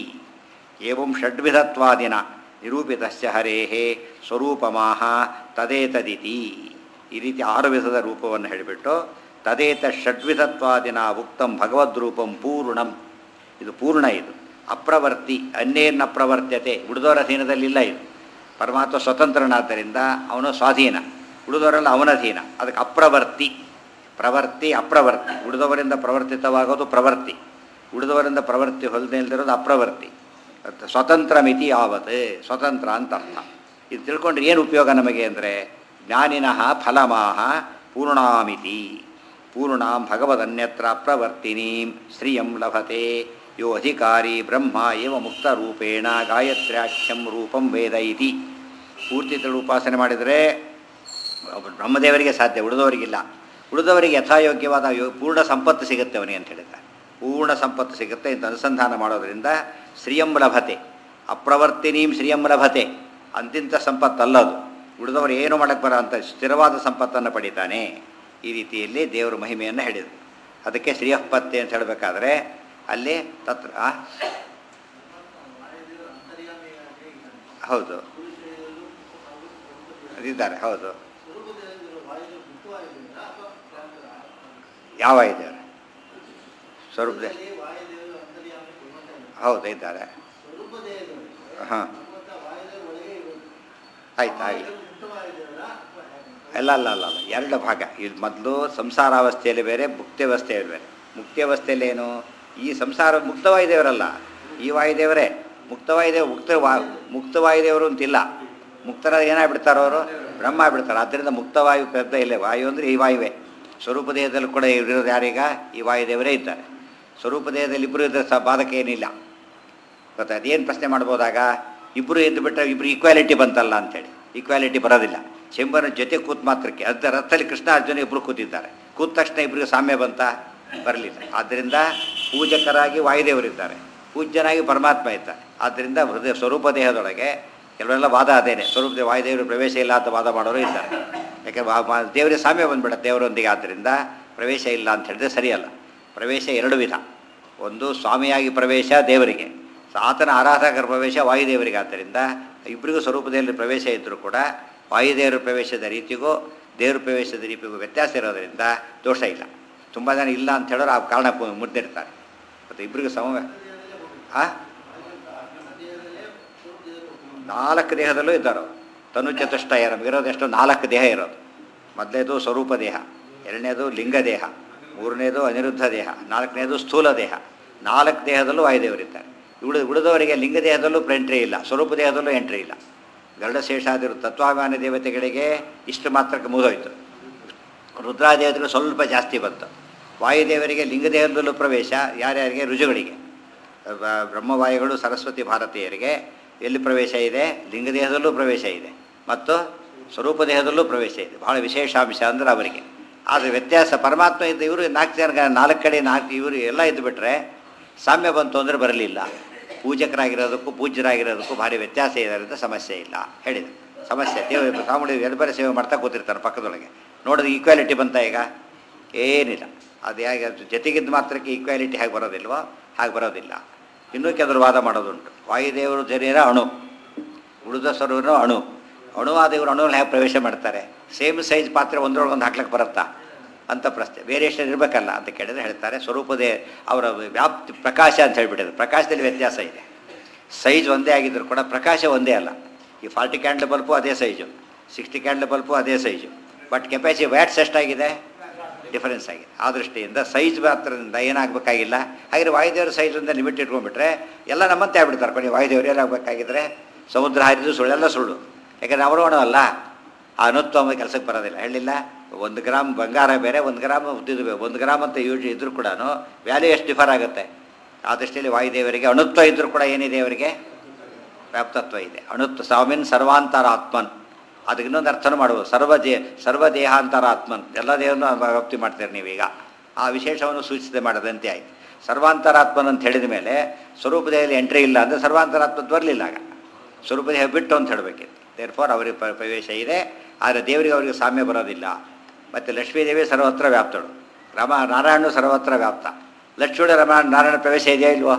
ಏವಂ ಷಡ್ವಿಧತ್ವಾದಿನ ನಿರೂಪಿತಸ್ಯ ಹರೇಃ ಸ್ವರೂಪಮಾಹ ತದೇತದಿತಿ ಈ ರೀತಿ ಆರು ವಿಧದ ರೂಪವನ್ನು ಹೇಳಿಬಿಟ್ಟು ತದೇತ ಷಡ್ವಿಧತ್ವಾದಿನ ಉಕ್ತಂ ಭಗವದ್ರೂಪಂ ಪೂರ್ಣಂ ಇದು ಪೂರ್ಣ ಇದು ಅಪ್ರವರ್ತಿ ಅನ್ಯೇನ ಅಪ್ರವರ್ತ್ಯತೆ ಉಳಿದವರ ಅಧೀನದಲ್ಲಿಲ್ಲ ಇದು ಪರಮಾತ್ಮ ಸ್ವತಂತ್ರನಾದ್ದರಿಂದ ಅವನು ಸ್ವಾಧೀನ ಉಳಿದವರೆಲ್ಲ ಅವನಧೀನ ಅದಕ್ಕೆ ಅಪ್ರವರ್ತಿ ಪ್ರವರ್ತಿ ಅಪ್ರವರ್ತಿ ಉಳಿದವರಿಂದ ಪ್ರವರ್ತಿತವಾಗೋದು ಪ್ರವರ್ತಿ ಉಳಿದವರಿಂದ ಪ್ರವೃತ್ತಿ ಹೊಲದೇ ಇಲ್ದಿರೋದು ಅಪ್ರವರ್ತಿ ಅರ್ಥ ಸ್ವತಂತ್ರ ಮಿತಿ ಯಾವತ್ ಸ್ವತಂತ್ರ ಅಂತ ಅರ್ಥ ಇದು ತಿಳ್ಕೊಂಡ್ರೆ ಏನು ಉಪಯೋಗ ನಮಗೆ ಅಂದರೆ ಜ್ಞಾನಿನಃ ಫಲಮಾಹ ಪೂರ್ಣಾಮಿತಿ ಪೂರ್ಣಾಂ ಭಗವದನ್ಯತ್ರ ಪ್ರವರ್ತಿನೀಂ ಶ್ರಿಯಂ ಲಭತೆ ಯೋ ಅಧಿಕಾರಿ ಬ್ರಹ್ಮ ಏವ ಮುಕ್ತರೂಪೇಣ ಗಾಯತ್ರ್ಯಾಖ್ಯಂ ರೂಪಂ ವೇದ ಇತಿ ಪೂರ್ತಿ ತಿಳಿ ಉಪಾಸನೆ ಮಾಡಿದರೆ ಒಬ್ಬ ಬ್ರಹ್ಮದೇವರಿಗೆ ಸಾಧ್ಯ ಉಳಿದವರಿಗಿಲ್ಲ ಉಳಿದವರಿಗೆ ಯಥಾಯೋಗ್ಯವಾದ ಯೋ- ಪೂರ್ಣ ಸಂಪತ್ತು ಸಿಗುತ್ತೆ ಅವನಿಗೆ ಅಂತ ಹೇಳಿದ್ದಾರೆ ಪೂರ್ಣ ಸಂಪತ್ತು ಸಿಗುತ್ತೆ ಅಂತ ಅನುಸಂಧಾನ ಮಾಡೋದರಿಂದ ಶ್ರಿಯಂ ಲಭತೆ ಅಪ್ರವರ್ತಿನೀಂ ಶ್ರಿಯಂ ಲಭತೆ ಅಂತಿಂತ ಸಂಪತ್ತಲ್ಲದು ಉಳಿದವರು ಏನು ಮಾಡಕ್ಕೆ ಬರೋ ಅಂತ ಸ್ಥಿರವಾದ ಸಂಪತ್ತನ್ನು ಪಡಿತಾನೆ ಈ ರೀತಿಯಲ್ಲಿ ದೇವರ ಮಹಿಮೆಯನ್ನು ಹೇಳಿದರು ಅದಕ್ಕೆ ಶ್ರೀಯಪತ್ತೆ ಅಂತ ಹೇಳಬೇಕಾದ್ರೆ ಅಲ್ಲಿ ತತ್ರ ಆ? ಹೌದು ಇದ್ದಾರೆ ಹೌದು ಯಾವ ಇದ್ದಾರೆ ಸ್ವರೂಪದೇ ಹೌದು ಇದ್ದಾರೆ ಹಾಂ ಆಯ್ತು ಆಗಲಿ ಅಲ್ಲ ಅಲ್ಲ ಅಲ್ಲ ಅಲ್ಲ ಎರಡು ಭಾಗ ಇದು ಮೊದಲು ಸಂಸಾರಾವಸ್ಥೆಯಲ್ಲಿ ಬೇರೆ ಮುಕ್ತಾವಸ್ಥೆಯಲ್ಲಿ ಬೇರೆ ಮುಕ್ತಾವಸ್ಥೆಯಲ್ಲಿ ಏನು ಈ ಸಂಸಾರ ಮುಕ್ತ ವಾಯುದೇವರಲ್ಲ ಈ ವಾಯುದೇವರೇ ಮುಕ್ತ ವಾಯುದೇವ ಮುಕ್ತ ವಾ ಮುಕ್ತ ವಾಯುದೇವರು ಅಂತಿಲ್ಲ ಮುಕ್ತರ ಏನಾಗ್ಬಿಡ್ತಾರೋ ಅವರು ಬ್ರಹ್ಮ ಆಗ್ಬಿಡ್ತಾರೆ ಆದ್ದರಿಂದ ಮುಕ್ತವಾಯು ಪೆದ್ದ ಇಲ್ಲ ವಾಯು ಅಂದರೆ ಈ ವಾಯುವೇ ಸ್ವರೂಪ ದೇಹದಲ್ಲಿ ಕೂಡ ಇರೋದು ಯಾರೀಗ ಈ ವಾಯುದೇವರೇ ಇದ್ದಾರೆ ಸ್ವರೂಪ ದೇಹದಲ್ಲಿ ಇಬ್ಬರು ಇದ್ದರೆ ಸಹ ಬಾಧಕ ಏನಿಲ್ಲ ಗೊತ್ತಾ ಅದೇನು ಪ್ರಶ್ನೆ ಮಾಡ್ಬೋದಾಗ ಇಬ್ಬರು ಎದ್ದು ಬಿಟ್ಟರೆ ಇಬ್ಬರು ಈಕ್ವಾಲಿಟಿ ಬಂತಲ್ಲ ಅಂತೇಳಿ ಈಕ್ವಾಲಿಟಿ ಬರೋದಿಲ್ಲ ಚೆಂಬನ ಜೊತೆ ಕೂತ್ ಮಾತ್ರಕ್ಕೆ ಅದ ರಥದಲ್ಲಿ ಕೃಷ್ಣ ಅರ್ಜುನ ಇಬ್ಬರು ಕೂತಿದ್ದಾರೆ ಕೂತ ತಕ್ಷಣ ಇಬ್ಬರಿಗೆ ಸಾಮ್ಯ ಬಂತ ಬರಲಿಲ್ಲ ಆದ್ದರಿಂದ ಪೂಜಕರಾಗಿ ವಾಯುದೇವರಿದ್ದಾರೆ ಪೂಜ್ಯನಾಗಿ ಪರಮಾತ್ಮ ಇದ್ದಾರೆ ಆದ್ದರಿಂದ ಹೃದಯ ಸ್ವರೂಪ ದೇಹದೊಳಗೆ ಕೆಲವೆಲ್ಲ ವಾದ ಅದೇನೆ ಸ್ವರೂಪ ದೇವ ವಾಯುದೇವರು ಪ್ರವೇಶ ಇಲ್ಲ ಅಂತ ವಾದ ಮಾಡೋರು ಇದ್ದಾರೆ ಯಾಕೆ ವಾ- ವಾ- ದೇವರಿಗೆ ಸಾಮ್ಯ ಬಂದ್ಬಿಡುತ್ತೆ ದೇವರೊಂದಿಗೆ ಆದ್ದರಿಂದ ಪ್ರವೇಶ ಇಲ್ಲ ಅಂತ ಹೇಳಿದ್ರೆ ಸರಿಯಲ್ಲ ಪ್ರವೇಶ ಎರಡು ವಿಧ ಒಂದು ಸ್ವಾಮಿಯಾಗಿ ಪ್ರವೇಶ ದೇವರಿಗೆ ಸೊ ಆತನ ಆರಾಧಕರ ಪ್ರವೇಶ ವಾಯುದೇವರಿಗೆ ಆದ್ದರಿಂದ ಇಬ್ಬರಿಗೂ ಸ್ವರೂಪದಲ್ಲಿ ಪ್ರವೇಶ ಇದ್ದರೂ ಕೂಡ ವಾಯುದೇವರ ಪ್ರವೇಶದ ರೀತಿಗೂ ದೇವರ ಪ್ರವೇಶದ ರೀತಿಗೂ ವ್ಯತ್ಯಾಸ ಇರೋದರಿಂದ ದೋಷ ಇಲ್ಲ ತುಂಬ ಜನ ಇಲ್ಲ ಅಂತ ಹೇಳೋರು ಆ ಕಾರಣ ಮುದ್ದಿರ್ತಾರೆ ಮತ್ತು ಇಬ್ಬರಿಗೂ ಸಮ ಆ ನಾಲ್ಕು ದೇಹದಲ್ಲೂ ಇದ್ದಾರೆ ಅವರು. ತನು ಚತುಷ್ಟಯ ನಮಗಿರೋದು ಎಷ್ಟು ನಾಲ್ಕು ದೇಹ ಇರೋದು ಮೊದಲನೇದು ಸ್ವರೂಪ ದೇಹ ಎರಡನೇದು ಲಿಂಗ ದೇಹ ಮೂರನೇದು ಅನಿರುದ್ಧ ದೇಹ ನಾಲ್ಕನೇದು ಸ್ಥೂಲ ದೇಹ ನಾಲ್ಕು ದೇಹದಲ್ಲೂ ವಾಯುದೇವರಿದ್ದಾರೆ ಉಳಿದ ಉಳಿದವರಿಗೆ ಲಿಂಗ ದೇಹದಲ್ಲೂ ಎಂಟ್ರಿ ಇಲ್ಲ ಸ್ವರೂಪ ದೇಹದಲ್ಲೂ ಎಂಟ್ರಿ ಇಲ್ಲ ಗರುಡಶೇಷಾದಿರು ತತ್ವಾಭಿಮಾನ ದೇವತೆಗಳಿಗೆ ಇಷ್ಟು ಮಾತ್ರಕ್ಕೆ ಮುಗಿದೋಯ್ತು ರುದ್ರಾದೇವತೆಗಳು ಸ್ವಲ್ಪ ಜಾಸ್ತಿ ಬಂತು ವಾಯುದೇವರಿಗೆ ಲಿಂಗದೇಹದಲ್ಲೂ ಪ್ರವೇಶ ಯಾರ್ಯಾರಿಗೆ ರುಜುಗಳಿಗೆ ಬ- ಬ್ರಹ್ಮವಾಯುಗಳು ಸರಸ್ವತಿ ಭಾರತೀಯರಿಗೆ ಎಲ್ಲಿ ಪ್ರವೇಶ ಇದೆ ಲಿಂಗದೇಹದಲ್ಲೂ ಪ್ರವೇಶ ಇದೆ ಮತ್ತು ಸ್ವರೂಪ ದೇಹದಲ್ಲೂ ಪ್ರವೇಶ ಇದೆ ಬಹಳ ವಿಶೇಷಾಂಶ ಅಂದ್ರೆ ಅವರಿಗೆ ಆದರೆ ವ್ಯತ್ಯಾಸ ಪರಮಾತ್ಮ ಇದ್ದ ಇವರು ನಾಲ್ಕು ಜನ ನಾಲ್ಕು ಕಡೆ ನಾಲ್ಕು ಇವರು ಎಲ್ಲ ಇದ್ದು ಬಿಟ್ಟರೆ ಸಾಮ್ಯ ಬಂತು ಅಂದರೆ ಬರಲಿಲ್ಲ ಪೂಜಕರಾಗಿರೋದಕ್ಕೂ ಪೂಜ್ಯರಾಗಿರೋದಕ್ಕೂ ಭಾರಿ ವ್ಯತ್ಯಾಸ ಇದೆ ಅಂತ ಸಮಸ್ಯೆ ಇಲ್ಲ ಹೇಳಿದೆ ಸಮಸ್ಯೆ ದೇವ ಸಾಮೂಲಿ ಎಲ್ಬರ ಸೇವೆ ಮಾಡ್ತಾ ಕೂತಿರ್ತಾನೆ ಪಕ್ಕದೊಳಗೆ ನೋಡಿದ್ರೆ ಈಕ್ವಾಲಿಟಿ ಬಂತ ಈಗ ಏನಿಲ್ಲ ಅದು ಹೇಗೆ ಅದು ಜೊತೆಗಿದ್ದ ಮಾತ್ರಕ್ಕೆ ಈಕ್ವಾಲಿಟಿ ಹೇಗೆ ಬರೋದಿಲ್ವೋ ಹಾಗೆ ಬರೋದಿಲ್ಲ ಇನ್ನೂ ಕೆಲವರು ವಾದ ಮಾಡೋದುಂಟು ವಾಯುದೇವರು ಶರೀರ ಅಣು ಉಳಿದ ಸ್ವರೂಪನು ಅಣು ಅಣುವಾದ ಇವರು ಅಣುವನ್ನು ಹೇಗೆ ಪ್ರವೇಶ ಮಾಡ್ತಾರೆ ಸೇಮ್ ಸೈಜ್ ಪಾತ್ರೆ ಒಂದರೊಳಗೆ ಒಂದು ಹಾಕ್ಲಿಕ್ಕೆ ಬರುತ್ತಾ ಅಂತ ಪ್ರಶ್ನೆ ವೇರಿಯೇಷನ್ ಇರಬೇಕಲ್ಲ ಅಂತ ಕೇಳಿದ್ರೆ ಹೇಳ್ತಾರೆ ಸ್ವರೂಪದೇ ಅವರ ವ್ಯಾಪ್ತಿ ಪ್ರಕಾಶ ಅಂತ ಹೇಳ್ಬಿಟ್ಟಿದ್ರು ಪ್ರಕಾಶದಲ್ಲಿ ವ್ಯತ್ಯಾಸ ಇದೆ ಸೈಜ್ ಒಂದೇ ಆಗಿದ್ರು ಕೂಡ ಪ್ರಕಾಶ ಒಂದೇ ಅಲ್ಲ ಈ ಫಾರ್ಟಿ ಕ್ಯಾಂಡ್ಲ್ ಬಲ್ಪು ಅದೇ ಸೈಜು ಸಿಕ್ಸ್ಟಿ ಕ್ಯಾಂಡ್ಲ್ ಬಲ್ಪು ಅದೇ ಸೈಜು ಬಟ್ ಕೆಪಾಸಿಟಿ ವ್ಯಾಟ್ಸ್ ಎಷ್ಟಾಗಿದೆ ಡಿಫರೆನ್ಸ್ ಆಗಿದೆ ಆ ದೃಷ್ಟಿಯಿಂದ ಸೈಜ್ ಮಾತ್ರದಿಂದ ಏನಾಗಬೇಕಾಗಿಲ್ಲ ಹಾಗೆ ವಾಯುದೇವ್ರ ಸೈಜ್ ಅಂತ ಲಿಮಿಟ್ ಇಟ್ಕೊಂಡ್ಬಿಟ್ರೆ ಎಲ್ಲ ನಮ್ಮಂತೆ ಆಗ್ಬಿಡ್ತಾರೆ ಕೊನೆ ವಾಯುದೇವ್ರು ಏನಾಗಬೇಕಾಗಿದ್ರೆ ಸಮುದ್ರ ಹಾರಿದ್ದು ಸುಳ್ಳೆಲ್ಲ ಸುಳ್ಳು ಯಾಕಂದರೆ ಅವರೋಣ ಅಲ್ಲ ಆ ಅನುತ್ವ ಕೆಲಸಕ್ಕೆ ಬರೋದಿಲ್ಲ ಹೇಳಿಲ್ಲ ಒಂದು ಗ್ರಾಮ್ ಬಂಗಾರ ಬೇರೆ ಒಂದು ಗ್ರಾಮ್ ಉದ್ದಿದ್ದು ಬೇರೆ ಒಂದು ಗ್ರಾಮ್ ಅಂತ ಯೂಜ್ ಇದ್ರೂ ಕೂಡ ವ್ಯಾಲ್ಯೂ ಎಷ್ಟು ಡಿಫರ್ ಆಗುತ್ತೆ ಆ ದೃಷ್ಟಿಯಲ್ಲಿ ವಾಯುದೇವರಿಗೆ ಅಣುತ್ವ ಇದ್ದರೂ ಕೂಡ ಏನಿದೆ ಅವರಿಗೆ ವ್ಯಾಪ್ತತ್ವ ಇದೆ ಅಣುತ್ವ ಸ್ವಾಮಿನ್ ಸರ್ವಾಂತರ ಆತ್ಮನ್ ಅದಕ್ಕೆ ಇನ್ನೊಂದು ಅರ್ಥನೂ ಮಾಡುವುದು ಸರ್ವ ದೇ ಸರ್ವ ದೇಹಾಂತರ ಆತ್ಮನ್ ಎಲ್ಲ ದೇಹವನ್ನು ವ್ಯಾಪ್ತಿ ಮಾಡ್ತೀರಿ ನೀವೀಗ ಆ ವಿಶೇಷವನ್ನು ಸೂಚಿಸದೆ ಮಾಡದಂತೆ ಆಯಿತು ಸರ್ವಾಂತರಾತ್ಮನ್ ಅಂತ ಹೇಳಿದ ಮೇಲೆ ಸ್ವರೂಪ ದೇಹದಲ್ಲಿ ಎಂಟ್ರಿ ಇಲ್ಲ ಅಂದರೆ ಸರ್ವಾಂತರಾತ್ಮ ಬರಲಿಲ್ಲ ಆಗ ಸ್ವರೂಪ ದೇಹ ಬಿಟ್ಟು ಅಂತ ಹೇಳಬೇಕಿತ್ತು ದೇರ್ ಫಾರ್ ಅವರಿಗೆ ಪ- ಪ್ರವೇಶ ಇದೆ ಆದರೆ ದೇವರಿಗೆ ಅವರಿಗೆ ಸಾಮ್ಯ ಬರೋದಿಲ್ಲ ಮತ್ತು ಲಕ್ಷ್ಮೀದೇವಿ ಸರ್ವತ್ರ ವ್ಯಾಪ್ತಳು ರಾಮ ನಾರಾಯಣ ಸರ್ವತ್ರ ವ್ಯಾಪ್ತ ಲಕ್ಷ್ಮಣ ರಮ ನಾರಾಯಣ ಪ್ರವೇಶ ಇದೆಯಾ ಇಲ್ವೋ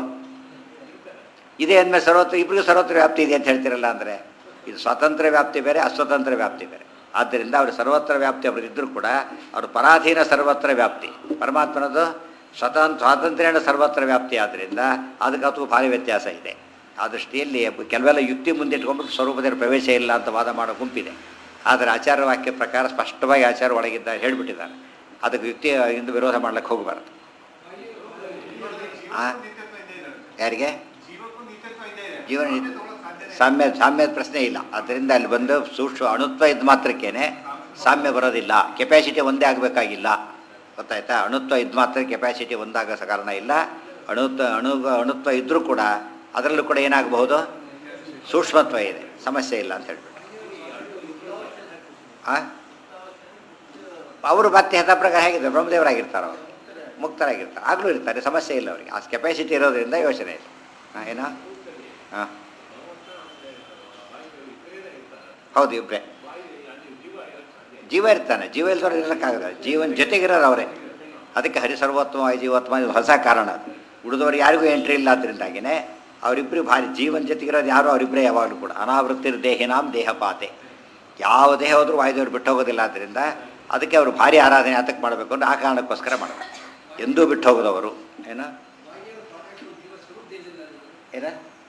ಇದೆ ಅಂದಮೇಲೆ ಸರ್ವತ್ರ ಇಬ್ಬರಿಗೂ ಸರ್ವತ್ರ ವ್ಯಾಪ್ತಿ ಇದೆ ಅಂತ ಹೇಳ್ತಿರಲ್ಲ ಅಂದರೆ ಇದು ಸ್ವತಂತ್ರ ವ್ಯಾಪ್ತಿ ಬೇರೆ ಅಸ್ವತಂತ್ರ ವ್ಯಾಪ್ತಿ ಬೇರೆ ಆದ್ದರಿಂದ ಅವರು ಸರ್ವತ್ರ ವ್ಯಾಪ್ತಿ ಅವರು ಇದ್ದರೂ ಕೂಡ ಅವರು ಪರಾಧೀನ ಸರ್ವತ್ರ ವ್ಯಾಪ್ತಿ ಪರಮಾತ್ಮನದು ಸ್ವತಂತ್ರ ಸ್ವಾತಂತ್ರ್ಯನ ಸರ್ವತ್ರ ವ್ಯಾಪ್ತಿ ಆದ್ದರಿಂದ ಅದಕ್ಕೆ ಅಥವಾ ಭಾರಿ ವ್ಯತ್ಯಾಸ ಇದೆ ಆ ದೃಷ್ಟಿಯಲ್ಲಿ ಕೆಲವೆಲ್ಲ ಯುಕ್ತಿ ಮುಂದಿಟ್ಕೊಂಡ್ಬಿಟ್ಟು ಸ್ವರೂಪದಲ್ಲಿ ಪ್ರವೇಶ ಇಲ್ಲ ಅಂತ ವಾದ ಮಾಡೋ ಗುಂಪಿದೆ ಆದರೆ ಆಚಾರ ವಾಕ್ಯ ಪ್ರಕಾರ ಸ್ಪಷ್ಟವಾಗಿ ಆಚಾರ ಒಳಗಿದ್ದ ಹೇಳಿಬಿಟ್ಟಿದ್ದಾರೆ ಅದಕ್ಕೆ ಯುಕ್ತಿ ಇಂದು ವಿರೋಧ ಮಾಡ್ಲಿಕ್ಕೆ ಹೋಗಬಾರ್ದು ಆ? ಯಾರಿಗೆ ಜೀವನ ಇದ್- ಸಾಮ್ಯ ಸಾಮ್ಯದ ಪ್ರಶ್ನೆ ಇಲ್ಲ ಅದರಿಂದ ಅಲ್ಲಿ ಬಂದು ಸೂಕ್ಷ್ಮ ಅಣುತ್ವ ಇದ್ದ ಮಾತ್ರಕ್ಕೇನೆ ಸಾಮ್ಯ ಬರೋದಿಲ್ಲ ಕೆಪಾಸಿಟಿ ಒಂದೇ ಆಗಬೇಕಾಗಿಲ್ಲ ಗೊತ್ತಾಯ್ತಾ ಅಣುತ್ವ ಇದ್ದ ಮಾತ್ರ ಕೆಪಾಸಿಟಿ ಒಂದಾಗೋ ಕಾರಣ ಇಲ್ಲ ಅಣುತ್ವ ಅಣು ಅಣುತ್ವ ಇದ್ದರೂ ಕೂಡ ಅದರಲ್ಲೂ ಕೂಡ ಏನಾಗಬಹುದು ಸೂಕ್ಷ್ಮತ್ವ ಇದೆ ಸಮಸ್ಯೆ ಇಲ್ಲ ಅಂತ ಹೇಳ್ಬಿಟ್ಟು ಆ ಅವರು ಮತ್ತೆ ಯಥಾ ಪ್ರಕಾರ ಹೇಗಿದ್ದಾರೆ ಬ್ರಹ್ಮದೇವರಾಗಿರ್ತಾರೆ ಅವರು ಮುಕ್ತರಾಗಿರ್ತಾರೆ ಆಗಲೂ ಇರ್ತಾರೆ ಸಮಸ್ಯೆ ಇಲ್ಲ ಅವರಿಗೆ ಆ ಕೆಪಾಸಿಟಿ ಇರೋದ್ರಿಂದ ಯೋಚನೆ ಇಲ್ಲ ಹಾಂ ಏನೋ ಹಾಂ ಹೌದು ಇಬ್ಬರೇ ಜೀವ ಇರ್ತಾನೆ ಜೀವ ಇಲ್ದವ್ರು ಇರೋಕ್ಕಾಗಲ್ಲ ಜೀವನ ಜೊತೆಗಿರೋರು ಅವರೇ ಅದಕ್ಕೆ ಹರಿಸರ್ವೋತ್ತಮ ಜೀವೋತ್ತಮ ಇದು ಹೊಸ ಕಾರಣ ಅದು ಉಳಿದವ್ರು ಯಾರಿಗೂ ಎಂಟ್ರಿ ಇಲ್ಲ ಅದರಿಂದಾಗಿನೇ ಅವರಿಬ್ಬರು ಭಾರಿ ಜೀವನ ಜೊತೆಗಿರೋದು ಯಾರು ಅವರಿಬ್ಬರೇ ಯಾವಾಗಲೂ ಕೂಡ ಅನಾವೃತ್ತಿರ್ ದೇಹಿನಾಂ ದೇಹಪಾತೆ ಯಾವ ದೇಹ ಹೋದ್ರೂ ವಾಯುದೇವರು ಬಿಟ್ಟು ಹೋಗೋದಿಲ್ಲ ಆದ್ದರಿಂದ ಅದಕ್ಕೆ ಅವರು ಭಾರಿ ಆರಾಧನೆ ಅದಕ್ಕೆ ಮಾಡಬೇಕು ಅಂದ್ರೆ ಆ ಕಾರಣಕ್ಕೋಸ್ಕರ ಮಾಡಬೇಕು ಎಂದೂ ಬಿಟ್ಟು ಹೋಗೋದವರು ಏನ ಏನ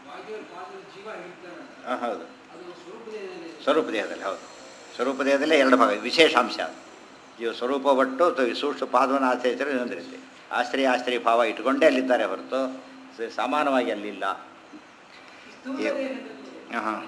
ಹಾಂ ಹೌದು ಸ್ವರೂಪ ದೇಹದಲ್ಲಿ ಹೌದು ಸ್ವರೂಪ ದೇಹದಲ್ಲೇ ಎರಡು ಭಾಗ ವಿಶೇಷಾಂಶ ಅದು. ಇವು ಸ್ವರೂಪ ಒಟ್ಟು ತ- ಸೂಕ್ಷ್ಮ ಪಾದವನ್ನು ಆಶ್ರಯಿಸಿದ್ರೆ ಇನ್ನೊಂದು ರೀತಿ ಆಶ್ರಯ ಆಶ್ರಯ ಭಾವ ಇಟ್ಕೊಂಡೇ ಅಲ್ಲಿದ್ದಾರೆ ಹೊರತು ಸ- ಸಮಾನವಾಗಿ ಅಲ್ಲಿಲ್ಲ ಹಾಂ ಹಾಂ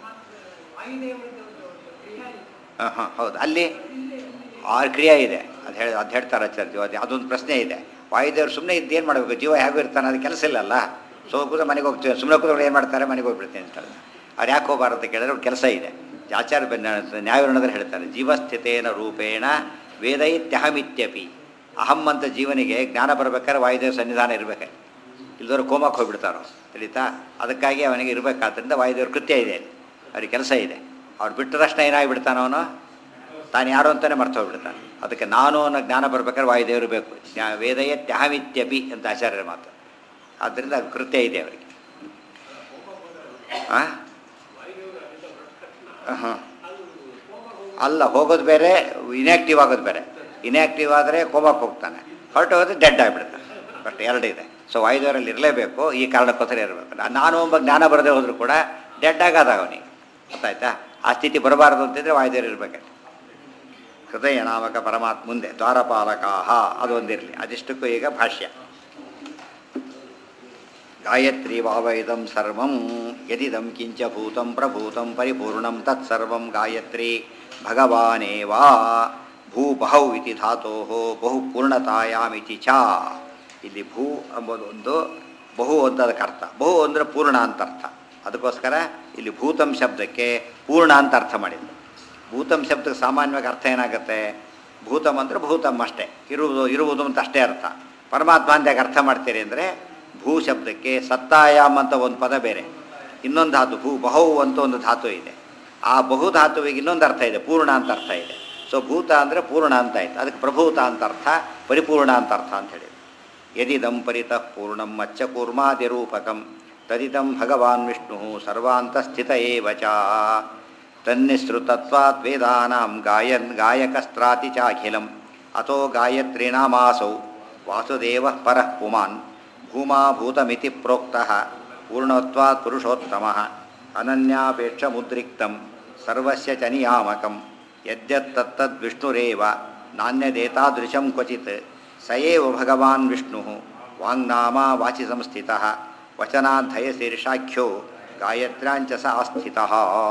ಹಾಂ ಹಾಂ ಹೌದು ಅಲ್ಲಿ ಆರು ಕ್ರಿಯೆ ಇದೆ ಅದು ಹೇಳಿ ಅದು ಹೇಳ್ತಾರೆ ಆಚಾರ್ಯ ಅದು ಅದೊಂದು ಪ್ರಶ್ನೆ ಇದೆ ವಾಯುದೇವ್ರು ಸುಮ್ಮನೆ ಇದ್ದೇನು ಮಾಡಬೇಕು ಜೀವ ಹೇಗೂ ಇರ್ತಾನೆ ಅದು ಕೆಲಸ ಇಲ್ಲಲ್ಲ ಸೊ ಕೂತ ಮನೆಗೆ ಹೋಗ್ತೀವಿ ಸುಮ್ಮನೆ ಕೂತ್ಕೊಂಡು ಏನು ಮಾಡ್ತಾರೆ ಮನೆಗೆ ಹೋಗ್ಬಿಡ್ತೀನಿ ಅಂತಾರೆ ಅವ್ರು ಯಾಕೆ ಹೋಗಬಾರ್ದು ಅಂತ ಕೇಳಿದ್ರೆ ಅವ್ರ ಕೆಲಸ ಇದೆ ಆಚಾರ ನ್ಯಾಯವರ್ಣದಲ್ಲಿ ಹೇಳ್ತಾರೆ ಜೀವಸ್ಥಿತೇನ ರೂಪೇಣ ವೇದೈತ್ಯಹಮಿತ್ಯಪಿ ಅಹಂ ಅಂತ ಜೀವನಿಗೆ ಜ್ಞಾನ ಬರ್ಬೇಕಾದ್ರೆ ವಾಯುದೇವ ಸನ್ನಿಧಾನ ಇರಬೇಕು ಇಲ್ದವ್ರು ಕೋಮಕ್ಕೆ ಹೋಗ್ಬಿಡ್ತಾರೋ ತಿಳಿತಾ ಅದಕ್ಕಾಗಿ ಅವನಿಗೆ ಇರಬೇಕಾದ್ರಿಂದ ವಾಯುದೇವ್ರ ಕೃತ್ಯ ಇದೆ ಅಲ್ಲಿ ಅವ್ರಿಗೆ ಕೆಲಸ ಇದೆ ಅವ್ರು ಬಿಟ್ಟ ತಕ್ಷಣ ಏನಾಗಿಬಿಡ್ತಾನ ಅವನು ತಾನು ಯಾರು ಅಂತಲೇ ಮರ್ತು ಹೋಗ್ಬಿಡ್ತಾನೆ ಅದಕ್ಕೆ ನಾನು ಅನ್ನೋ ಜ್ಞಾನ ಬರ್ಬೇಕಾದ್ರೆ ವಾಯುದೇವರು ಬೇಕು ಜ್ಞಾ- ವೇದಯ ತ್ಯಾಮಿತ್ಯಪಿ ಅಂತ ಆಚಾರ್ಯರ ಮಾತು ಆದ್ದರಿಂದ ಅದು ಕೃತ್ಯ ಇದೆ ಅವರಿಗೆ ಆ? ಹಾಂ ಅಲ್ಲ ಹೋಗೋದು ಬೇರೆ ಇನ್ಯಾಕ್ಟಿವ್ ಆಗೋದು ಬೇರೆ ಇನ್ಯಾಕ್ಟಿವ್ ಆದರೆ ಕೋಮಕ್ಕೆ ಹೋಗ್ತಾನೆ ಹೊರಟು ಹೋದ್ರೆ ಡೆಡ್ ಆಗಿಬಿಡ್ತಾನೆ ಬಟ್ ಎರಡಿದೆ ಸೊ ವಾಯುದೇವರಲ್ಲಿ ಇರಲೇಬೇಕು ಈ ಕಾರಣಕ್ಕೋಸ್ಕರ ಇರಬೇಕು ನಾನು ಒಬ್ಬ ಜ್ಞಾನ ಬರದೇ ಹೋದರೂ ಕೂಡ ಡೆಡ್ ಆಗಾದಾಗ ಅವನಿಗೆ ಗೊತ್ತಾಯ್ತಾ ಆ ಸ್ಥಿತಿ ಬರಬಾರ್ದು ಅಂತಿದ್ರೆ ವಾಯುದೇವರು ಇರಬೇಕಲ್ಲಿ ಹೃದಯ ನಾಮಕ ಪರಮಾತ್ಮ ಮುಂದೆ ದ್ವಾರಪಾಲಕಾಹ ಅದೊಂದಿರಲಿ ಅದಿಷ್ಟಕ್ಕೂ ಈಗ ಭಾಷ್ಯ ಗಾಯತ್ರಿ ವಾವ ಇದಂ ಸರ್ವಂ ಯದಿದಂ ಕಿಂಚ ಭೂತಂ ಪ್ರಭೂತಂ ಪರಿಪೂರ್ಣಂ ತತ್ಸರ್ವಂ ಗಾಯತ್ರಿ ಭಗವಾನೇವಾ ಭೂಬಹೌ ಇತಿ ಧಾತೋ ಬಹು ಪೂರ್ಣತಾಯಾಮಿತಿ ಚ ಇಲ್ಲಿ ಭೂ ಎಂಬುದು ಒಂದು ಬಹು ಅಂತ ಅದಕ್ಕೆ ಅರ್ಥ ಬಹು ಅಂದರೆ ಪೂರ್ಣ ಅಂತ ಅರ್ಥ ಅದಕ್ಕೋಸ್ಕರ ಇಲ್ಲಿ ಭೂತಂ ಶಬ್ದಕ್ಕೆ ಪೂರ್ಣ ಅಂತ ಅರ್ಥ ಮಾಡಿದ್ರು ಭೂತಂ ಶಬ್ದಕ್ಕೆ ಸಾಮಾನ್ಯವಾಗಿ ಅರ್ಥ ಏನಾಗುತ್ತೆ ಭೂತಂ ಅಂದರೆ ಭೂತಂ ಅಷ್ಟೇ ಇರುವುದು ಇರುವುದು ಅಂತ ಅಷ್ಟೇ ಅರ್ಥ ಪರಮಾತ್ಮ ಅಂತ ಯಾಕೆ ಅರ್ಥ ಮಾಡ್ತೀರಿ ಅಂದರೆ ಭೂ ಶಬ್ದಕ್ಕೆ ಸತ್ತಾಯಾಮ್ ಅಂತ ಒಂದು ಪದ ಬೇರೆ ಇನ್ನೊಂದು ಧಾತು ಭೂ ಬಹು ಅಂತ ಒಂದು ಧಾತು ಇದೆ ಆ ಬಹು ಧಾತುವಿಗೆ ಇನ್ನೊಂದು ಅರ್ಥ ಇದೆ ಪೂರ್ಣ ಅಂತ ಅರ್ಥ ಇದೆ ಸೊ ಭೂತ ಅಂದರೆ ಪೂರ್ಣ ಅಂತ ಆಯ್ತು ಅದಕ್ಕೆ ಪ್ರಭೂತ ಅಂತ ಅರ್ಥ ಪರಿಪೂರ್ಣ ಅಂತ ಅರ್ಥ ಅಂತ ಹೇಳಿದ್ರು ಯದಿದಂ ಪರಿತಃ ಪೂರ್ಣಂ ಮಚ್ಚ ಕೂರ್ಮಾದಿರೂಪಕಂ ತದಿದಂ ಭಗವಾನ್ ವಿಷ್ಣು ಸರ್ವಾಂತಸ್ಥಿತ ಏವ ಚ ತನ್ನಿಸೃತತ್ವಾತ್ ವೇದಾನಾಂ ಗಾಯನ್ ಗಾಯಕಸ್ತ್ರಾತಿ ಚಾಖಿಲಂ ಅತೋ ಗಾಯತ್ರೀನಾಮಾಸೌ ವಾಸುದೇವ ಪರಃ ಪುಮಾನ್ ಭೂಮಾ ಭೂತಮಿತಿ ಪ್ರೋಕ್ತಃ ಪೂರ್ಣತ್ವಾತ್ ಪುರುಷೋತ್ತಮಃ ಅನನ್ಯಾಪೇಕ್ಷಮುದ್ರಿಕ್ತಂ ಸರ್ವಸ್ಯ ಚ ನಿಯಾಮಕಂ ಯದ್ಯತ್ತತ್ತದ್ವಿಷ್ಣುರೇವ ನಾಣ್ಯದೇತಾದೃಶಂ ಕ್ವಚಿತ್ ಸ ಏವ ಭಗವಾನ್ ವಿಷ್ಣು ವಾಂಗ್ನಾಮ ವಾಚಿ ಸಂಸ್ಥಿತಃ ವಚನಾಧಯ ಶೀರ್ಷಾಖ್ಯೋ ಗಾಯತ್ರ್ಯಾಂಚ ಸ ಆಸ್ಥಿತಃ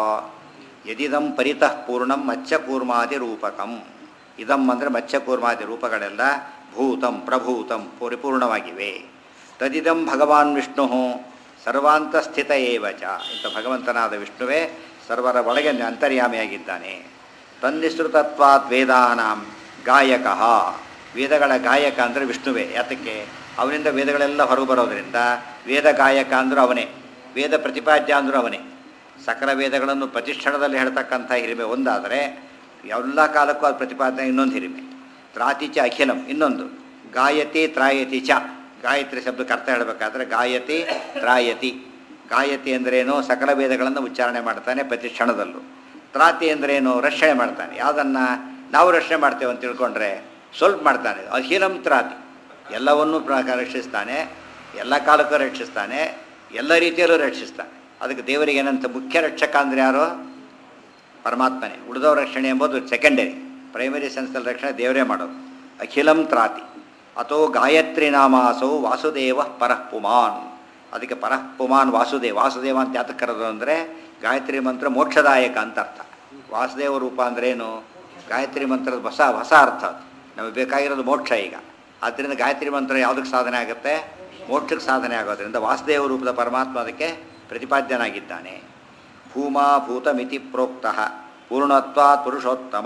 ಯದಿದಂ ಪರಿತಃ ಪೂರ್ಣಂ ಮತ್ಸ್ಯಕೂರ್ಮಾದಿ ರೂಪಕಂ ಇದಂ ಅಂದರೆ ಮತ್ಸ್ಯಕೂರ್ಮಾದಿ ರೂಪಗಳೆಲ್ಲ ಭೂತಂ ಪ್ರಭೂತಂ ಪರಿಪೂರ್ಣವಾಗಿವೆ ತದಿದಂ ಭಗವಾನ್ ವಿಷ್ಣು ಸರ್ವಾಂತಸ್ಥಿತ ಏವ ಚ ಇಂಥ ಭಗವಂತನಾದ ವಿಷ್ಣುವೇ ಸರ್ವರ ಒಳಗೆ ಅಂತರ್ಯಾಮಿಯಾಗಿದ್ದಾನೆ ತನ್ನಿಸೃತತ್ವಾತ್ ವೇದಾನಾಂ ಗಾಯಕ ವೇದಗಳ ಗಾಯಕ ಅಂದರೆ ವಿಷ್ಣುವೇ ಯಾತಕ್ಕೆ ಅವನಿಂದ ವೇದಗಳೆಲ್ಲ ಹೊರಗೆ ಬರೋದರಿಂದ ವೇದ ಗಾಯಕ ಅಂದರೂ ಅವನೇ ವೇದ ಪ್ರತಿಪಾದ್ಯ ಅಂದರೂ ಅವನೇ ಸಕಲ ವೇದಗಳನ್ನು ಪ್ರತಿಷ್ಠಾನದಲ್ಲಿ ಹೇಳ್ತಕ್ಕಂಥ ಹಿರಿಮೆ ಒಂದಾದರೆ ಎಲ್ಲ ಕಾಲಕ್ಕೂ ಅದು ಪ್ರತಿಪಾದನೆ ಇನ್ನೊಂದು ಹಿರಿಮೆ ತ್ರಾತಿ ಚ ಅಖಿಲಂ ಇನ್ನೊಂದು ಗಾಯತಿ ತ್ರಾಯತಿ ಚ ಗಾಯತ್ರಿ ಶಬ್ದಕ್ಕೆ ಅರ್ಥ ಹೇಳಬೇಕಾದ್ರೆ ಗಾಯತಿ ತ್ರಾಯತಿ ಗಾಯತಿ ಅಂದ್ರೇನು ಸಕಲ ವೇದಗಳನ್ನು ಉಚ್ಚಾರಣೆ ಮಾಡ್ತಾನೆ ಪ್ರತಿ ಕ್ಷಣದಲ್ಲೂ ತ್ರಾತಿ ಅಂದ್ರೇನು ರಕ್ಷಣೆ ಮಾಡ್ತಾನೆ ಯಾವುದನ್ನು ನಾವು ರಕ್ಷಣೆ ಮಾಡ್ತೇವೆ ಅಂತ ತಿಳ್ಕೊಂಡ್ರೆ ಸ್ವಲ್ಪ ಮಾಡ್ತಾನೆ ಅಖಿಲಂ ತ್ರಾತಿ ಎಲ್ಲವನ್ನೂ ಪ್ರ- ರಕ್ಷಿಸ್ತಾನೆ ಎಲ್ಲ ಕಾಲಕ್ಕೂ ರಕ್ಷಿಸ್ತಾನೆ ಎಲ್ಲ ರೀತಿಯಲ್ಲೂ ರಕ್ಷಿಸ್ತಾನೆ ಅದಕ್ಕೆ ದೇವರಿಗೆ ಏನಂತ ಮುಖ್ಯ ರಕ್ಷಕ ಅಂದರೆ ಯಾರು ಪರಮಾತ್ಮನೇ ಉಳಿದವ್ರ ರಕ್ಷಣೆ ಎಂಬುದು ಸೆಕೆಂಡರಿ ಪ್ರೈಮರಿ ಸೆನ್ಸಲ್ಲಿ ರಕ್ಷಣೆ ದೇವರೇ ಮಾಡೋದು ಅಖಿಲಂ ತ್ರಾತಿ ಅಥೋ ಗಾಯತ್ರಿ ನಾಮಾಸೌ ವಾಸುದೇವ ಪರಃ ಪುಮಾನ್ ಅದಕ್ಕೆ ಪರಃ ಪುಮಾನ್ ವಾಸುದೇವ ವಾಸುದೇವ ಅಂತ ಯಾತಕ್ಕೆ ಕರೆದು ಅಂದರೆ ಗಾಯತ್ರಿ ಮಂತ್ರ ಮೋಕ್ಷದಾಯಕ ಅಂತ ಅರ್ಥ ವಾಸುದೇವ ರೂಪ ಅಂದ್ರೇನು ಗಾಯತ್ರಿ ಮಂತ್ರದ ಹೊಸ ಹೊಸ ಅರ್ಥ ಅದು ನಮಗೆ ಬೇಕಾಗಿರೋದು ಮೋಕ್ಷ ಈಗ ಆದ್ದರಿಂದ ಗಾಯತ್ರಿ ಮಂತ್ರ ಯಾವುದಕ್ಕೆ ಸಾಧನೆ ಆಗುತ್ತೆ ಮೋಕ್ಷಕ್ಕೆ ಸಾಧನೆ ಆಗೋದ್ರಿಂದ ವಾಸುದೇವ ರೂಪದ ಪರಮಾತ್ಮ ಅದಕ್ಕೆ ಪ್ರತಿಪಾದ್ಯನಾಗಿದ್ದಾನೆ ಭೂಮಾ ಭೂತಮಿತಿ ಪ್ರೋಕ್ತಃ ಪೂರ್ಣತ್ವಾತ್ ಪುರುಷೋತ್ತಮ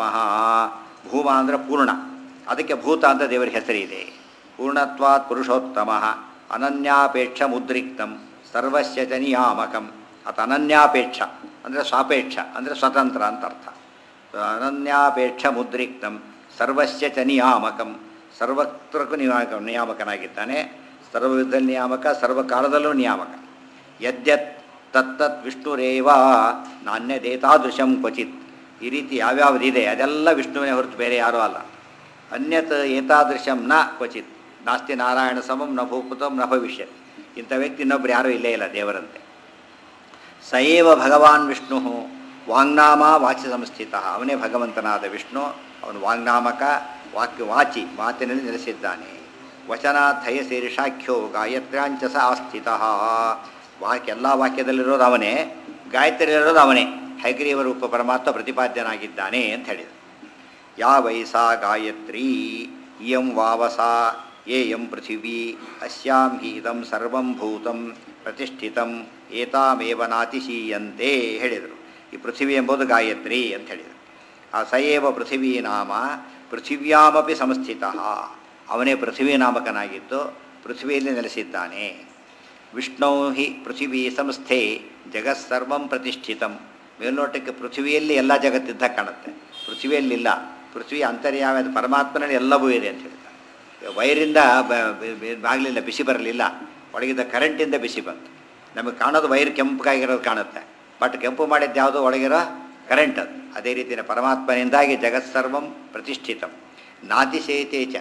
ಭೂಮ ಅಂದರೆ ಪೂರ್ಣ ಅದಕ್ಕೆ ಭೂತ ಅಂತ ದೇವರ ಹೆಸರಿದೆ ಪೂರ್ಣತ್ವಾತ್ ಪುರುಷೋತ್ತಮ ಅನನ್ಯಾಪೇಕ್ಷ ಮುದ್ರಿಕ್ತಂ ಸರ್ವಸ್ಯ ಚ ನಿಯಾಮಕಂ ಅಥ ಅನನ್ಯಾಪೇಕ್ಷ ಅಂದರೆ ಸ್ವಾಪೇಕ್ಷ ಅಂದರೆ ಸ್ವತಂತ್ರ ಅಂತ ಅರ್ಥ ಅನನ್ಯಾಪೇಕ್ಷ ಮುದ್ರಿಕ್ತಂ ಸರ್ವಸ್ಯ ಚ ನಿಯಾಮಕಂ ಸರ್ವತ್ರಕ್ಕೂ ನಿಯಾಮಕ ನಿಯಾಮಕನಾಗಿದ್ದಾನೆ ಸರ್ವವಿಧದಲ್ಲಿ ನಿಯಾಮಕ ಸರ್ವಕಾಲದಲ್ಲೂ ನಿಯಾಮಕ ಯದ್ಯತ್ ತತ್ತತ್ ವಿಷ್ಣುರೇವ ನಾಣ್ಯದೇತಾದೃಶಂ ಕ್ವಚಿತ್ ಈ ರೀತಿ ಯಾವ್ಯಾವುದಿದೆ ಅದೆಲ್ಲ ವಿಷ್ಣುವಿನೇ ಹೊರತು ಬೇರೆ ಯಾರೂ ಅಲ್ಲ ಅನ್ಯತ್ ಏತಾದೃಶಂ ನ ಕ್ವಚಿತ್ ನಾಸ್ತಿ ನಾರಾಯಣ ಸಮಂ ನ ಭೂಪುತಂ ನ ಭವಿಷ್ಯತ್ ಇಂಥ ವ್ಯಕ್ತಿ ಇನ್ನೊಬ್ರು ಯಾರೂ ಇಲ್ಲೇ ಇಲ್ಲ ದೇವರಂತೆ ಸಯೇವ ಭಗವಾನ್ ವಿಷ್ಣು ವಾಂಗ್ನಾಮ ವಾಚಿ ಸಂಸ್ಥಿತ ಅವನೇ ಭಗವಂತನಾದ ವಿಷ್ಣು ಅವನು ವಾಂಗ್ನಾಮಕ ವಾಕ್ಯ ವಾಚಿ ಮಾತಿನಲ್ಲಿ ನೆಲೆಸಿದ್ದಾನೆ ವಚನಾಥಯ ಶೀರ್ಷಾಖ್ಯೋ ಗಾಯತ್ರ್ಯಾಂಚ ಸ ಆಸ್ಥಿತ ವಾಕ್ಯ ಎಲ್ಲ ವಾಕ್ಯದಲ್ಲಿರೋದು ಅವನೇ ಗಾಯತ್ರಿಯಲ್ಲಿರೋದು ಅವನೇ ಹೈಗ್ರೀವ ರೂಪ ಪರಮಾತ್ಮ ಪ್ರತಿಪಾದ್ಯನಾಗಿದ್ದಾನೆ ಅಂತ ಹೇಳಿದರು ಯಾ ವೈಸಾ ಗಾಯತ್ರಿ ಇಯಂ ವಾವಸಾ ಏಯಂ ಪೃಥಿವೀ ಅಸ್ಯಾಂ ಹಿ ಇದಂ ಸರ್ವಂ ಭೂತಂ ಪ್ರತಿಷ್ಠಿತಂ ಏತಾಮೇವ ನಾತಿಶೀಯಂತೆ ಹೇಳಿದರು ಈ ಪೃಥಿವಿ ಎಂಬುದು ಗಾಯತ್ರಿ ಅಂತ ಹೇಳಿದರು ಆ ಸಯೇವ ಪೃಥಿವೀ ನಾಮ ಪೃಥಿವ್ಯಾಮಪಿ ಸಂಸ್ಥಿತ ಅವನೇ ಪೃಥಿವೀ ನಾಮಕನಾಗಿದ್ದು ಪೃಥ್ವಿಯಲ್ಲಿ ನೆಲೆಸಿದ್ದಾನೆ ವಿಷ್ಣು ಹಿ ಪೃಥಿವೀ ಸಂಸ್ಥೆ ಜಗತ್ಸರ್ವಂ ಪ್ರತಿಷ್ಠಿತಂ ಮೇಲ್ನೋಟಕ್ಕೆ ಪೃಥ್ವಿಯಲ್ಲಿ ಎಲ್ಲ ಜಗತ್ತಿದ್ದ ಕಾಣುತ್ತೆ ಪೃಥ್ವಿಯಲ್ಲಿಲ್ಲ ಪೃಥ್ವಿ ಅಂತರ್ಯಾಮ ಪರಮಾತ್ಮನಲ್ಲಿ ಎಲ್ಲವೂ ಇದೆ ಅಂತ ಹೇಳ್ತಾರೆ ವೈರಿಂದ ಬಾಗಲಿಲ್ಲ ಬಿಸಿ ಬರಲಿಲ್ಲ ಒಳಗಿದ್ದ ಕರೆಂಟಿಂದ ಬಿಸಿ ಬಂತು ನಮಗೆ ಕಾಣೋದು ವೈರ್ ಕೆಂಪಗಾಗಿರೋದು ಕಾಣುತ್ತೆ ಬಟ್ ಕೆಂಪು ಮಾಡಿದ್ದು ಯಾವುದೋ ಒಳಗಿರೋ ಕರೆಂಟ್ ಅದು ಅದೇ ರೀತಿಯ ಪರಮಾತ್ಮನಿಂದಾಗಿ ಜಗತ್ಸರ್ವಂ ಪ್ರತಿಷ್ಠಿತಂ ನಾತಿಶೇತೆ ಚ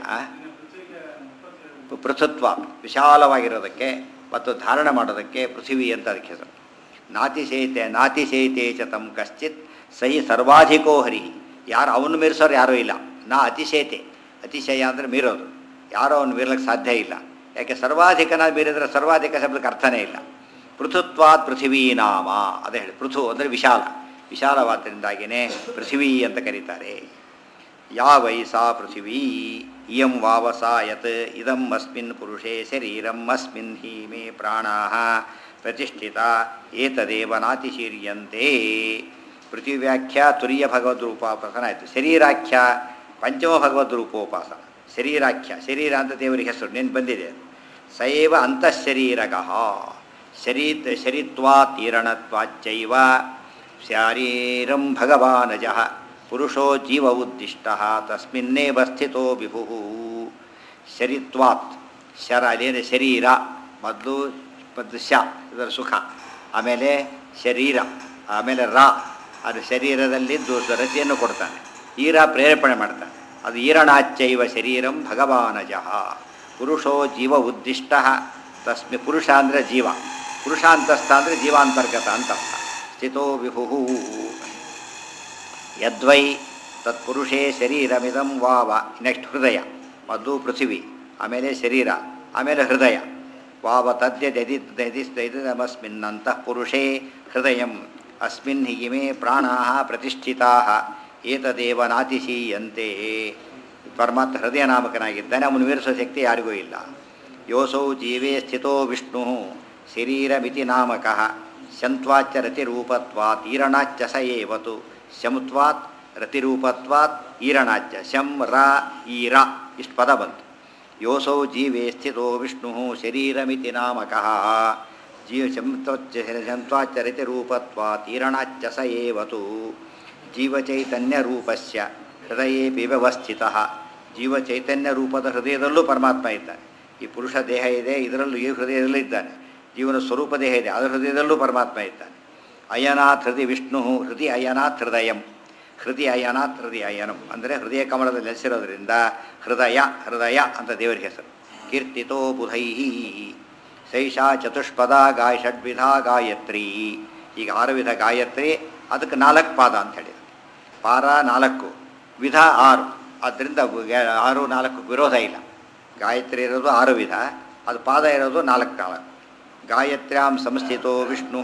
ಪೃಥುತ್ವ ವಿಶಾಲವಾಗಿರೋದಕ್ಕೆ ಮತ್ತು ಧಾರಣ ಮಾಡೋದಕ್ಕೆ ಪೃಥಿವಿ ಅಂತ ಅದಕ್ಕೆ ಹೆಸರು ನಾತಿಶೇತೆ ನಾತಿಶೇತೆ ಚ ತಂ ಕಶ್ಚಿತ್ ಸಹಿ ಸರ್ವಾಧಿಕೋ ಹರಿ ಯಾರು ಅವನು ಮೀರಿಸೋರು ಯಾರೂ ಇಲ್ಲ ನಾ ಅತಿಶೇತೆ ಅತಿಶಯ ಅಂದರೆ ಮೀರೋದು ಯಾರೋ ಅವನು ಮೀರ್ಲಿಕ್ಕೆ ಸಾಧ್ಯ ಇಲ್ಲ ಯಾಕೆ ಸರ್ವಾಧಿಕನ ಮೀರಿದ್ರೆ ಸರ್ವಾಧಿಕ ಶಬ್ದಕ್ಕೆ ಅರ್ಥನೇ ಇಲ್ಲ ಪೃಥುತ್ವಾತ್ ಪೃಥಿವೀ ನಾಮ ಅದೇ ಹೇಳಿ ಪೃಥು ಅಂದರೆ ವಿಶಾಲ ವಿಶಾಲವಾದ್ದರಿಂದಾಗಿಯೇ ಪೃಥಿವೀ ಅಂತ ಕರೀತಾರೆ ಯಾ ವೈ ಸಾ ಪೃಥಿವೀ ಇಯಂ ವಾವಸಾ ಯತ್ ಇದಂ ಅಸ್ಮಿನ್ ಪುರುಷೇ ಶರೀರಂ ಅಸ್ಮಿನ್ ಹಿ ಮೇ ಪ್ರಾಣಾ ಪ್ರತಿಷ್ಠಿತ ಏತದೇವ ನಾತಿಶೀರ್ಯಂತೆ ಪೃಥಿವ್ಯಾಖ್ಯ ತುರಿಯ ಭಗವದ್ರೂಪೋಪಾಸನ ಆಯಿತು ಶರೀರಾಖ್ಯ ಪಂಚಮ ಭಗವದ್ರೂಪೋಪಾಸನ ಶರೀರಾಖ್ಯ ಶರೀರ ಅಂತ ದೇವರಿಗೆ ಹೆಸರು ನೆನ್ ಬಂದಿದೆ ಸೈವ ಅಂತಃಶರೀರಗಃ ಶರೀ ಶರೀತ್ವಾತೀರಣತ್ವಾಚ್ಚೈವ ಶಾರೀರಂ ಭಗವಾನಜಃ ಪುರುಷೋ ಜೀವ ಉದ್ದಿಷ್ಟ ತಸ್ಮಿನ್ನೇವ ಸ್ಥಿತೋ ವಿಭು ಶರಿತ್ವಾತ್ ಶರ ಅದೇನು ಶರೀರ ಮೊದಲು ಮತ್ತು ಶ ಇದರ ಸುಖ ಆಮೇಲೆ ಶರೀರ ಆಮೇಲೆ ರ ಅದು ಶರೀರದಲ್ಲಿದ್ದು ರತಿಯನ್ನು ಕೊಡ್ತಾನೆ ಈರ ಪ್ರೇರೇಪಣೆ ಮಾಡ್ತಾನೆ ಅದು ಈರಣಾಚ್ಚೈವ ಶರೀರಂ ಭಗವಾನಜಃ ಪುರುಷೋ ಜೀವ ಉದ್ದಿಷ್ಟ ತಸ್ಮಿ ಪುರುಷ ಅಂದರೆ ಜೀವ ಪುರುಷಾಂತಸ್ಥ ಅಂದರೆ ಜೀವಾಂತರ್ಗತ ಅಂತ ಅರ್ಥ ಸ್ಥಿತೋ ವಿಭು ಯದ್ವೈ ತತ್ಪುರುಷೇ ಶರೀರಮಿದಂ ವಾವ ನೆಕ್ಸ್ಟ್ ಹೃದಯ ಮದ್ದು ಪೃಥಿವಿ ಆಮೇಲೆ ಶರೀರ ಆಮೇಲೆ ಹೃದಯ ವಾವ ತದ್ಯದಿದಮಸ್ಮಿನ್ನಂತಃ ಪುರುಷೇ ಹೃದಯ ಅಸ್ಮಿನ್ ಹಿಗಿಮೇ ಪ್ರಾಣಾ ಪ್ರತಿಷ್ಠಿತಾ ಏತದೇವ ನಾತಿಶೀಯಂತೆ ಪರಮಾತ್ಮ ಹೃದಯ ನಾಮಕನಾಗಿದ್ದಾನೆ ಅವನು ಮೀರಿಸುವ ಶಕ್ತಿ ಯಾರಿಗೂ ಇಲ್ಲ ಯೋಸೌ ಜೀವೇ ಸ್ಥಿತೋ ವಿಷ್ಣು ಶರೀರಮಿತಿ ನಾಮಕಃ ಶಂತ್ವಾಚ್ಚ ರತಿರೂಪತ್ವಾತ್ ಈರಣಾಚ್ಚ ಸ ಏವತು ಶಂತ್ವಾತ್ ರತಿರೂಪತ್ವಾತ್ ಈರಣಾಚ್ಚ ಶಂ ರ ಈರ ಇಷ್ಟು ಪದ ಬಂತು ಯೋಸೌ ಜೀವೇ ಸ್ಥಿತೋ ವಿಷ್ಣು ಶರೀರಮಿತಿ ನಾಮಕಃ ಜೀವ ಶಂತ್ವಚ್ಚ ಶಂತ್ವಾಚ್ಚ ರತಿರೂಪತ್ವಾತ್ ಈರಣಾಚ್ಚ ಸ ಏವತು ಜೀವಚೈತನ್ಯರೂಪಸ್ಯ ಹೃದಯೇಪಿ ವ್ಯವಸ್ಥಿತಃ ಜೀವಚೈತನ್ಯ ರೂಪದ ಹೃದಯದಲ್ಲೂ ಪರಮಾತ್ಮ ಇದ್ದಾನೆ ಈ ಪುರುಷ ದೇಹ ಇದೆ ಇದರಲ್ಲೂ ಈ ಹೃದಯದಲ್ಲೂ ಇದ್ದಾನೆ ಜೀವನ ಸ್ವರೂಪ ದೇಹ ಇದೆ ಅದರ ಹೃದಯದಲ್ಲೂ ಪರಮಾತ್ಮ ಇದ್ದಾನೆ ಅಯನಾಥ್ ಹೃದಯ ವಿಷ್ಣು ಹೃದಯ ಅಯನಾಥ್ ಹೃದಯಂ ಹೃದಯ ಅಯನಾಥ್ ಹೃದಯ ಅಯನಂ ಅಂದರೆ ಹೃದಯ ಕಮಲದಲ್ಲಿ ನೆಲೆಸಿರೋದ್ರಿಂದ ಹೃದಯ ಹೃದಯ ಅಂತ ದೇವರಿಗೆ ಹೆಸರು ಕೀರ್ತಿತೋ ಬುಧೈ ಶೈಷಾ ಚತುಷ್ಪದ ಗಾಯ ಷಡ್ವಿಧ ಗಾಯತ್ರಿ ಈಗ ಆರು ವಿಧ ಗಾಯತ್ರಿ ಅದಕ್ಕೆ ನಾಲ್ಕು ಪಾದ ಅಂತ ಹೇಳಿದ್ರು ಪಾರ ನಾಲ್ಕು ವಿಧ ಆರು ಆದ್ದರಿಂದ ಆರು ನಾಲ್ಕು ವಿರೋಧ ಇಲ್ಲ ಗಾಯತ್ರಿ ಇರೋದು ಆರು ವಿಧ ಅದು ಪಾದ ಇರೋದು ನಾಲ್ಕು ನಾಲ್ಕು ಗಾಯತ್ರ್ಯಾಂ ಸಂಸ್ಥಿತೋ ವಿಷ್ಣು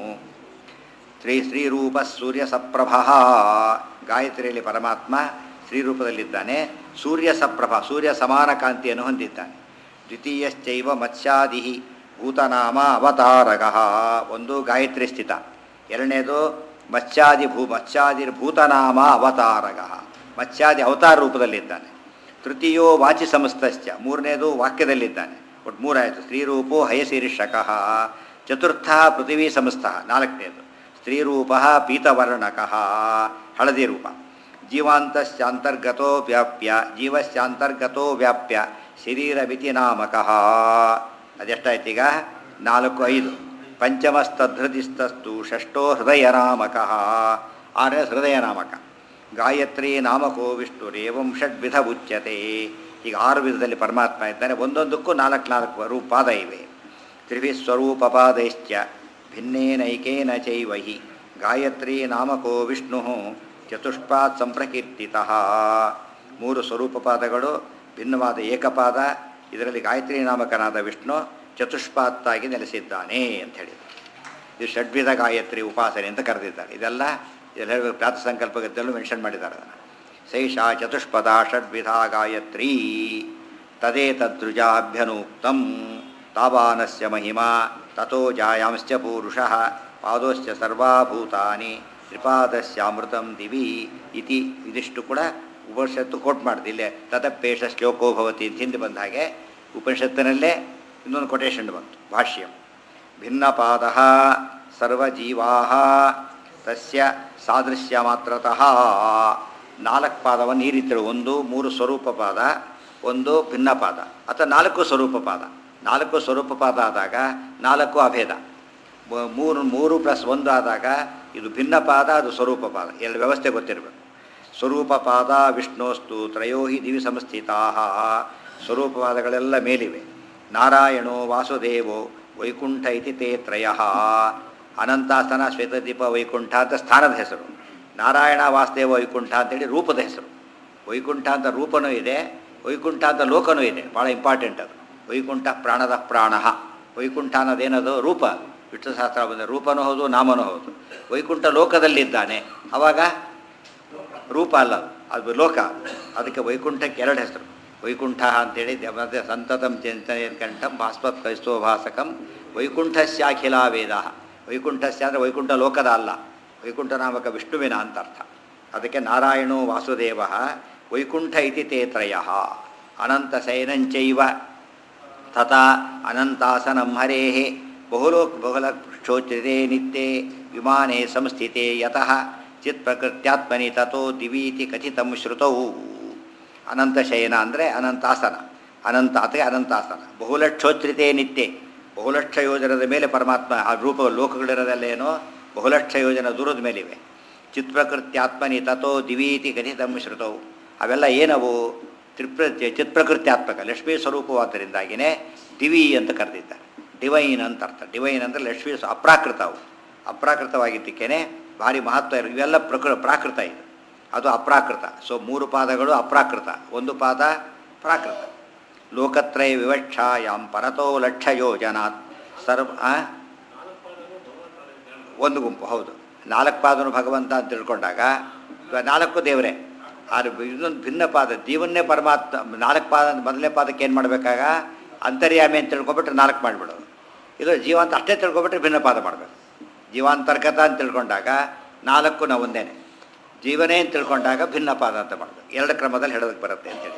ಶ್ರೀ ಶ್ರೀರೂಪ ಸೂರ್ಯ ಸಪ್ರಭ ಗಾಯತ್ರಿಯಲ್ಲಿ ಪರಮಾತ್ಮ ಶ್ರೀರೂಪದಲ್ಲಿದ್ದಾನೆ ಸೂರ್ಯ ಸಪ್ರಭ ಸೂರ್ಯ ಸಮಾನ ಕಾಂತಿಯನ್ನು ಹೊಂದಿದ್ದಾನೆ ದ್ವಿತೀಯಶ್ಚೈವ ಮತ್ಸ್ಯಾದಿ ಭೂತನಾಮ ಅವತಾರಗಃ ಒಂದು ಗಾಯತ್ರಿ ಸ್ಥಿತ ಎರಡನೇದು ಮತ್ಸ್ಯಾದಿ ಭೂ ಮತ್ಸ್ಯಾದಿ ಭೂತನಾಮ ಅವತಾರಗಃ ಮತ್ಸ್ಯಾದಿ ಅವತಾರ ರೂಪದಲ್ಲಿದ್ದಾನೆ ತೃತೀಯೋ ವಾಚಿ ಸಮಸ್ತಶ್ಚ ಮೂರನೇದು ವಾಕ್ಯದಲ್ಲಿದ್ದಾನೆ ಒಟ್ಟು ಮೂರಾಯಿತು ಸ್ತ್ರೀರೂಪೋ ಹಯಶೀರ್ಷಕಃ ಚತುರ್ಥ ಪೃಥಿವೀ ಸಮಸ್ತ ನಾಲ್ಕನೇದು ಸ್ತ್ರೀರೂಪ ಪೀತವರ್ಣಕಃ ಹಳದಿ ರೂಪ ಜೀವಾಂತಶ್ಚಾಂತರ್ಗತೋ ವ್ಯಾಪ್ಯ ಜೀವಶ್ಚಾಂತರ್ಗತೋ ವ್ಯಾಪ್ಯ ಶರೀರಮಿತಿ ನಾಮಕಃ ಅದೆಷ್ಟಾಯ್ತೀಗ ನಾಲ್ಕು ಐದು ಪಂಚಮಸ್ತಧೃತಿಸ್ತಸ್ತು ಷಷ್ಠೋ ಹೃದಯ ನಾಮಕಃ ಆರನೇ ಹೃದಯ ನಾಮಕ ಗಾಯತ್ರಿ ನಾಮಕೋ ವಿಷ್ಣುರೇವಂ ಷಡ್ವಿಧ ಉಚ್ಯತೆ ಈಗ ಆರು ವಿಧದಲ್ಲಿ ಪರಮಾತ್ಮ ಇದ್ದಾನೆ ಒಂದೊಂದಕ್ಕೂ ನಾಲ್ಕು ನಾಲ್ಕು ರೂಪಾದ ಇವೆ ತ್ರಿಭಿ ಸ್ವರೂಪಪಾದೈಶ್ಚ ಭಿನ್ನೇನೈಕೇನ ಚೈವಹಿ ಗಾಯತ್ರಿ ನಾಮಕೋ ವಿಷ್ಣು ಚತುಷ್ಪಾತ್ ಸಂಪ್ರಕೀರ್ತಿತ ಮೂರು ಸ್ವರೂಪಪಾದಗಳು ಭಿನ್ನವಾದ ಏಕಪಾದ ಇದರಲ್ಲಿ ಗಾಯತ್ರಿ ನಾಮಕನಾದ ವಿಷ್ಣು ಚತುಷ್ಪಾತ್ತಾಗಿ ನೆಲೆಸಿದ್ದಾನೆ ಅಂತ ಹೇಳಿದರು ಇದು ಷಡ್ವಿಧ ಗಾಯತ್ರಿ ಉಪಾಸನೆ ಅಂತ ಕರೆದಿದ್ದಾರೆ ಇದೆಲ್ಲ ಇದೆಲ್ಲ ಪ್ರಾತ ಸಂಕಲ್ಪಗದ್ದಲ್ಲೂ ಮೆನ್ಷನ್ ಮಾಡಿದ್ದಾರೆ ಅದನ್ನು ಶೈಷಾ ಚತುಷ್ಪದ ಷಡ್ವಿಧ ಗಾಯತ್ರಿ ತದೇ ತದ್ರುಜಾಭ್ಯನೂಕ್ತಂ ತಾವಾನಸ್ಯ ಮಹಿಮಾ ತಥೋ ಜಾಯಾಂಶ್ಚ ಪೂರುಷಃ ಪಾದೋಶ್ಚ ಸರ್ವಾಭೂತಾನಿ ತ್ರಿಪಾದಸ್ಯಾಮೃತಂ ದಿವಿ ಇತಿ ಇದಿಷ್ಟು ಕೂಡ ಉಪನಿಷತ್ತು ಕೋಟ್ ಮಾಡ್ದು ಇಲ್ಲೇ ತತಪೇಷ ಶ್ಲೋಕೋ ಭವತಿ ಅಂತ ಹಿಂದೆ ಬಂದ ಹಾಗೆ ಉಪನಿಷತ್ತಿನಲ್ಲೇ ಇನ್ನೊಂದು ಕೊಟೇಶನ್ ಬಂತು ಭಾಷ್ಯಂ ಭಿನ್ನಪಾದ ಸರ್ವಜೀವಾ ತಸ್ಯ ಸಾದೃಶ್ಯ ಮಾತ್ರತಃ ನಾಲ್ಕು ಪಾದವನ್ನು ಈ ರೀತಿ ಒಂದು ಮೂರು ಸ್ವರೂಪ ಪಾದ ಒಂದು ಭಿನ್ನ ಪಾದ ಅಥವಾ ನಾಲ್ಕು ಸ್ವರೂಪ ಪಾದ ನಾಲ್ಕು ಸ್ವರೂಪ ಪಾದ ಆದಾಗ ನಾಲ್ಕು ಅಭೇದ ಮ- ಮೂರು ಮೂರು ಪ್ಲಸ್ ಒಂದು ಆದಾಗ ಇದು ಭಿನ್ನ ಪಾದ ಅದು ಸ್ವರೂಪ ಪಾದ ಎಲ್ಲ ವ್ಯವಸ್ಥೆ ಗೊತ್ತಿರಬೇಕು ಸ್ವರೂಪ ಪಾದ ವಿಷ್ಣೋಸ್ತು ತ್ರಯೋ ಹಿ ದಿವಿ ಸಂಸ್ಥಿತಾ ಸ್ವರೂಪವಾದಗಳೆಲ್ಲ ಮೇಲಿವೆ ನಾರಾಯಣೋ ವಾಸುದೇವೋ ವೈಕುಂಠ ಇತಿ ತೇ ತ್ರಯ ಅನಂತಾಸ್ತನ ಶ್ವೇತದೀಪ ವೈಕುಂಠ ಅಂತ ಸ್ಥಾನದ ಹೆಸರು ನಾರಾಯಣ ವಾಸುದೇವ ವೈಕುಂಠ ಅಂತೇಳಿ ರೂಪದ ಹೆಸರು ವೈಕುಂಠ ಅಂತ ರೂಪನೂ ಇದೆ ವೈಕುಂಠ ಅಂತ ಲೋಕನೂ ಇದೆ ಭಾಳ ಇಂಪಾರ್ಟೆಂಟ್ ಅದು ವೈಕುಂಠ ಪ್ರಾಣದ ಪ್ರಾಣ ವೈಕುಂಠ ಅನ್ನೋದೇನದು ರೂಪ ವಿಷ್ಣು ಶಾಸ್ತ್ರ ಬಂದ ರೂಪನೂ ಹೌದು ನಾಮನೂ ಹೌದು ವೈಕುಂಠ ಲೋಕದಲ್ಲಿದ್ದಾನೆ ಅವಾಗ ರೂಪ ಅಲ್ಲ ಅದು. ಅದು ಲೋಕ ಅದಕ್ಕೆ ವೈಕುಂಠಕ್ಕೆ ಎರಡು ಹೆಸರು ವೈಕುಂಠ ಅಂತೇಳಿ ದ- ಮತ್ತೆ ಸಂತತಂ ಚಿಂತನೆ ಕಂಠಂ ಭಾಸ್ವತ್ ಕೈಸ್ತೋಭಾಸಕಂ ವೈಕುಂಠಸ್ಯಾಖಿಲ ವೇದ ವೈಕುಂಠಸ್ಯ ಅಂದರೆ ವೈಕುಂಠ ಲೋಕದ ಅಲ್ಲ ವೈಕುಂಠ ನಾಮಕ ವಿಷ್ಣುವಿನ ಅಂತ ಅರ್ಥ ಅದಕ್ಕೆ ನಾರಾಯಣೋ ವಾಸುದೇವ ವೈಕುಂಠ ಇತಿ ತೇ ತ್ರಯ ಅನಂತ ಶಯನಂಚೈವ ತಥಾ ಅನಂತಾಸನಂ ಹರೇಃ ಬಹುಲೋಕ್ ಬಹುಲಕ್ಷೋಚ್ಯತೆ ನಿತ್ಯೆ ವಿಮಾನೆ ಸಂಸ್ಥಿತೆ ಯತಃ ಚಿತ್ಪ್ರಕೃತ್ಯಾತ್ಮನಿ ತಥೋ ದಿವೀತಿ ಕಥಿತಂ ಶ್ರುತೌ ಅನಂತಶಯನ ಅಂದರೆ ಅನಂತಾಸನ ಅನಂತ ಅಥವಾ ಅನಂತಾಸನ ಬಹುಲಕ್ಷೋಚ್ರಿತೆ ನಿತ್ಯೆ ಬಹುಲಕ್ಷ ಯೋಜನದ ಮೇಲೆ ಪರಮಾತ್ಮ ಆ ರೂಪ ಲೋಕಗಳಿರೋದಲ್ಲೇನೋ ಬಹುಲಕ್ಷ ಯೋಜನ ದೂರದ ಮೇಲಿವೆ ಚಿತ್ಪ್ರಕೃತ್ಯಾತ್ಮನಿ ತಥೋ ದಿವೀತಿ ಕಥಿತಂ ಶ್ರುತೌ ಅವೆಲ್ಲ ಏನವು ತ್ರಿಪ್ರ ಚಿತ್ಪ್ರಕೃತ್ಯಾತ್ಮಕ ಲಕ್ಷ್ಮೀ ಸ್ವರೂಪವಾದ್ದರಿಂದಾಗಿಯೇ ದಿವಿ ಅಂತ ಕರೆದಿದ್ದಾರೆ ಡಿವೈನ್ ಅಂತ ಅರ್ಥ ಡಿವೈನ್ ಅಂದರೆ ಲಕ್ಷ್ಮೀ ಸ್ವ- ಅಪ್ರಾಕೃತ ಅವು ಅಪ್ರಾಕೃತವಾಗಿದ್ದಕ್ಕೇ ಭಾರಿ ಮಹತ್ವ ಇರು ಇವೆಲ್ಲ ಪ್ರಕೃ ಪ್ರಾಕೃತ ಇದು ಅದು ಅಪ್ರಾಕೃತ ಸೊ ಮೂರು ಪಾದಗಳು ಅಪ್ರಾಕೃತ ಒಂದು ಪಾದ ಪ್ರಾಕೃತ ಲೋಕತ್ರಯ ವಿವಕ್ಷಾಯಾಂ ಪರತೋ ಲಕ್ಷ ಯೋಜನಾತ್ ಸರ್ವ ಆ? ಒಂದು ಗುಂಪು ಹೌದು ನಾಲ್ಕು ಪಾದನು ಭಗವಂತ ಅಂತ ತಿಳ್ಕೊಂಡಾಗ ಇವಾಗ ನಾಲ್ಕು ದೇವರೇ ಆದ್ರೆ ಇನ್ನೊಂದು ಭಿನ್ನ ಪಾದ ಜೀವನ್ನೇ ಪರಮಾತ್ಮ ನಾಲ್ಕು ಪಾದ ಮೊದಲನೇ ಪಾದಕ್ಕೆ ಏನು ಮಾಡಬೇಕಾಗ ಅಂತರ್ಯಾಮಿ ಅಂತ ತಿಳ್ಕೊಬಿಟ್ರೆ ನಾಲ್ಕು ಮಾಡಿಬಿಡೋದು ಇದು ಜೀವಂತ ಅಷ್ಟೇ ತಿಳ್ಕೊಬಿಟ್ರೆ ಭಿನ್ನ ಪಾದ ಮಾಡಬೇಕು ಜೀವಾಂತರ್ಗತ ಅಂತ ತಿಳ್ಕೊಂಡಾಗ ನಾಲ್ಕು ನಾವು ಒಂದೇನೆ ಜೀವನೇ ಅಂತ ತಿಳ್ಕೊಂಡಾಗ ಭಿನ್ನ ಪಾದ ಅಂತ ಮಾಡಬೇಕು ಎರಡು ಕ್ರಮದಲ್ಲಿ ಹೇಳೋದಕ್ಕೆ ಬರುತ್ತೆ ಅಂತೇಳಿ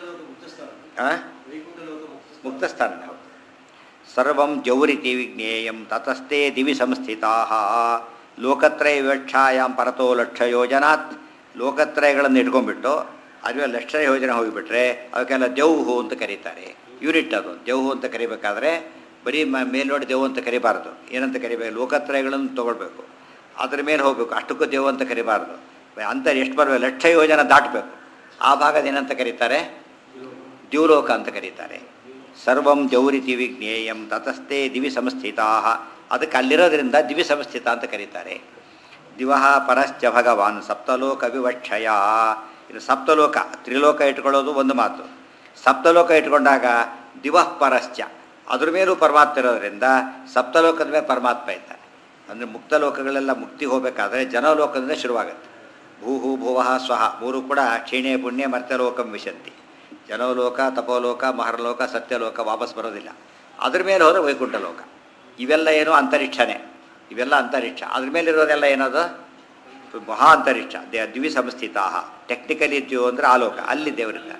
ಆ? ಮುಕ್ತ ಸ್ಥಾನ ಹೌದು ಸರ್ವಂ ಜೌರಿತಿ ವಿಜ್ಞೇಯಂ ತತಸ್ಥೆ ದಿವಿ ಸಂಸ್ಥಿತಾ ಲೋಕತ್ರಯ ವಿವಕ್ಷಾಯಾಂ ಪರತೋ ಲಕ್ಷ ಯೋಜನಾತ್ ಲೋಕತ್ರಯಗಳನ್ನು ಇಟ್ಕೊಂಡ್ಬಿಟ್ಟು ಅದುವೆ ಲಕ್ಷ ಯೋಜನೆ ಹೋಗಿಬಿಟ್ರೆ ಅವಕ್ಕೆಲ್ಲ ಜೌಹು ಅಂತ ಕರೀತಾರೆ ಯೂನಿಟ್ ಅದು ಜೌಹು ಅಂತ ಕರಿಬೇಕಾದ್ರೆ ಬರೀ ಮ ಮೇಲ್ನೋಡಿ ದೇವು ಅಂತ ಕರಿಬಾರ್ದು ಏನಂತ ಕರಿಬೇಕು ಲೋಕತ್ರಯಗಳನ್ನು ತೊಗೊಳ್ಬೇಕು ಅದ್ರ ಮೇಲೆ ಹೋಗಬೇಕು ಅಷ್ಟಕ್ಕೂ ದೇವು ಅಂತ ಕರಿಬಾರ್ದು ಅಂತರ ಎಷ್ಟು ಬರಬೇಕು ಲಕ್ಷ ಯೋಜನೆ ದಾಟಬೇಕು ಆ ಭಾಗದ ಏನಂತ ಕರೀತಾರೆ ದ್ಯೂಲೋಕ ಅಂತ ಕರೀತಾರೆ ಸರ್ವಂ ಜೌರಿತಿ ವಿಜ್ಞೇಯಂ ತತಸ್ಥೆ ದಿವಿ ಸಂಸ್ಥಿತಾ ಅದಕ್ಕೆ ಅಲ್ಲಿರೋದ್ರಿಂದ ದಿವಿ ಸಂಸ್ಥಿತ ಅಂತ ಕರೀತಾರೆ ದಿವಹ ಪರಶ್ಚ ಭಗವಾನ್ ಸಪ್ತಲೋಕ ವಿವಕ್ಷಯ ಇದು ಸಪ್ತಲೋಕ ತ್ರಿಲೋಕ ಇಟ್ಕೊಳ್ಳೋದು ಒಂದು ಮಾತು ಸಪ್ತಲೋಕ ಇಟ್ಕೊಂಡಾಗ ದಿವಃ ಪರಶ್ಚ ಅದ್ರ ಮೇಲೂ ಪರಮಾತ್ಮ ಇರೋದ್ರಿಂದ ಸಪ್ತಲೋಕದ ಮೇಲೆ ಪರಮಾತ್ಮ ಇದ್ದಾನೆ ಅಂದರೆ ಮುಕ್ತ ಲೋಕಗಳೆಲ್ಲ ಮುಕ್ತಿ ಹೋಗಬೇಕಾದ್ರೆ ಜನಲೋಕದಿಂದ ಶುರುವಾಗುತ್ತೆ ಭೂಹು ಭುವಃ ಸ್ವಹ ಮೂರು ಕೂಡ ಕ್ಷೀಣೆ ಪುಣ್ಯ ಮರ್ತ್ಯಲೋಕಂ ವಿಶಂತಿ ಜನೋಲೋಕ ತಪೋಲೋಕ ಮಹರ್ಲೋಕ ಸತ್ಯಲೋಕ ವಾಪಸ್ ಬರೋದಿಲ್ಲ ಅದ್ರ ಮೇಲೆ ಹೋದರೆ ವೈಕುಂಠ ಲೋಕ ಇವೆಲ್ಲ ಏನು ಅಂತರಿಕ್ಷನೇ ಇವೆಲ್ಲ ಅಂತರಿಕ್ಷ ಅದ್ರ ಮೇಲೆ ಇರೋದೆಲ್ಲ ಏನದು ಮಹಾ ಅಂತರಿಕ್ಷ ದೇ ದಿವಿ ಸಂಸ್ಥಿತಾ ಟೆಕ್ನಿಕಲಿ ದ್ಯು ಅಂದರೆ ಆ ಲೋಕ ಅಲ್ಲಿ ದೇವರಿದ್ದಾರೆ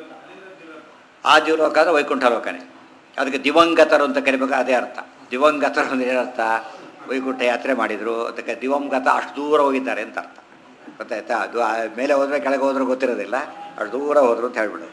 ಆ ದ್ಯುಲೋಕ ಅಂದರೆ ವೈಕುಂಠ ಲೋಕನೇ ಅದಕ್ಕೆ ದಿವಂಗತರು ಅಂತ ಕರಿಬೇಕು ಅದೇ ಅರ್ಥ ದಿವಂಗತರು ಅಂದ್ರೆ ಏನರ್ಥ ವೈಕುಂಠ ಯಾತ್ರೆ ಮಾಡಿದರು ಅದಕ್ಕೆ ದಿವಂಗತ ಅಷ್ಟು ದೂರ ಹೋಗಿದ್ದಾರೆ ಅಂತ ಅರ್ಥ ಗೊತ್ತಾಯ್ತಾ ಅದು ಆ ಮೇಲೆ ಹೋದ್ರೆ ಕೆಳಗೆ ಹೋದ್ರೆ ಗೊತ್ತಿರೋದಿಲ್ಲ ಅಷ್ಟು ದೂರ ಹೋದ್ರು ಅಂತ ಹೇಳ್ಬಿಡು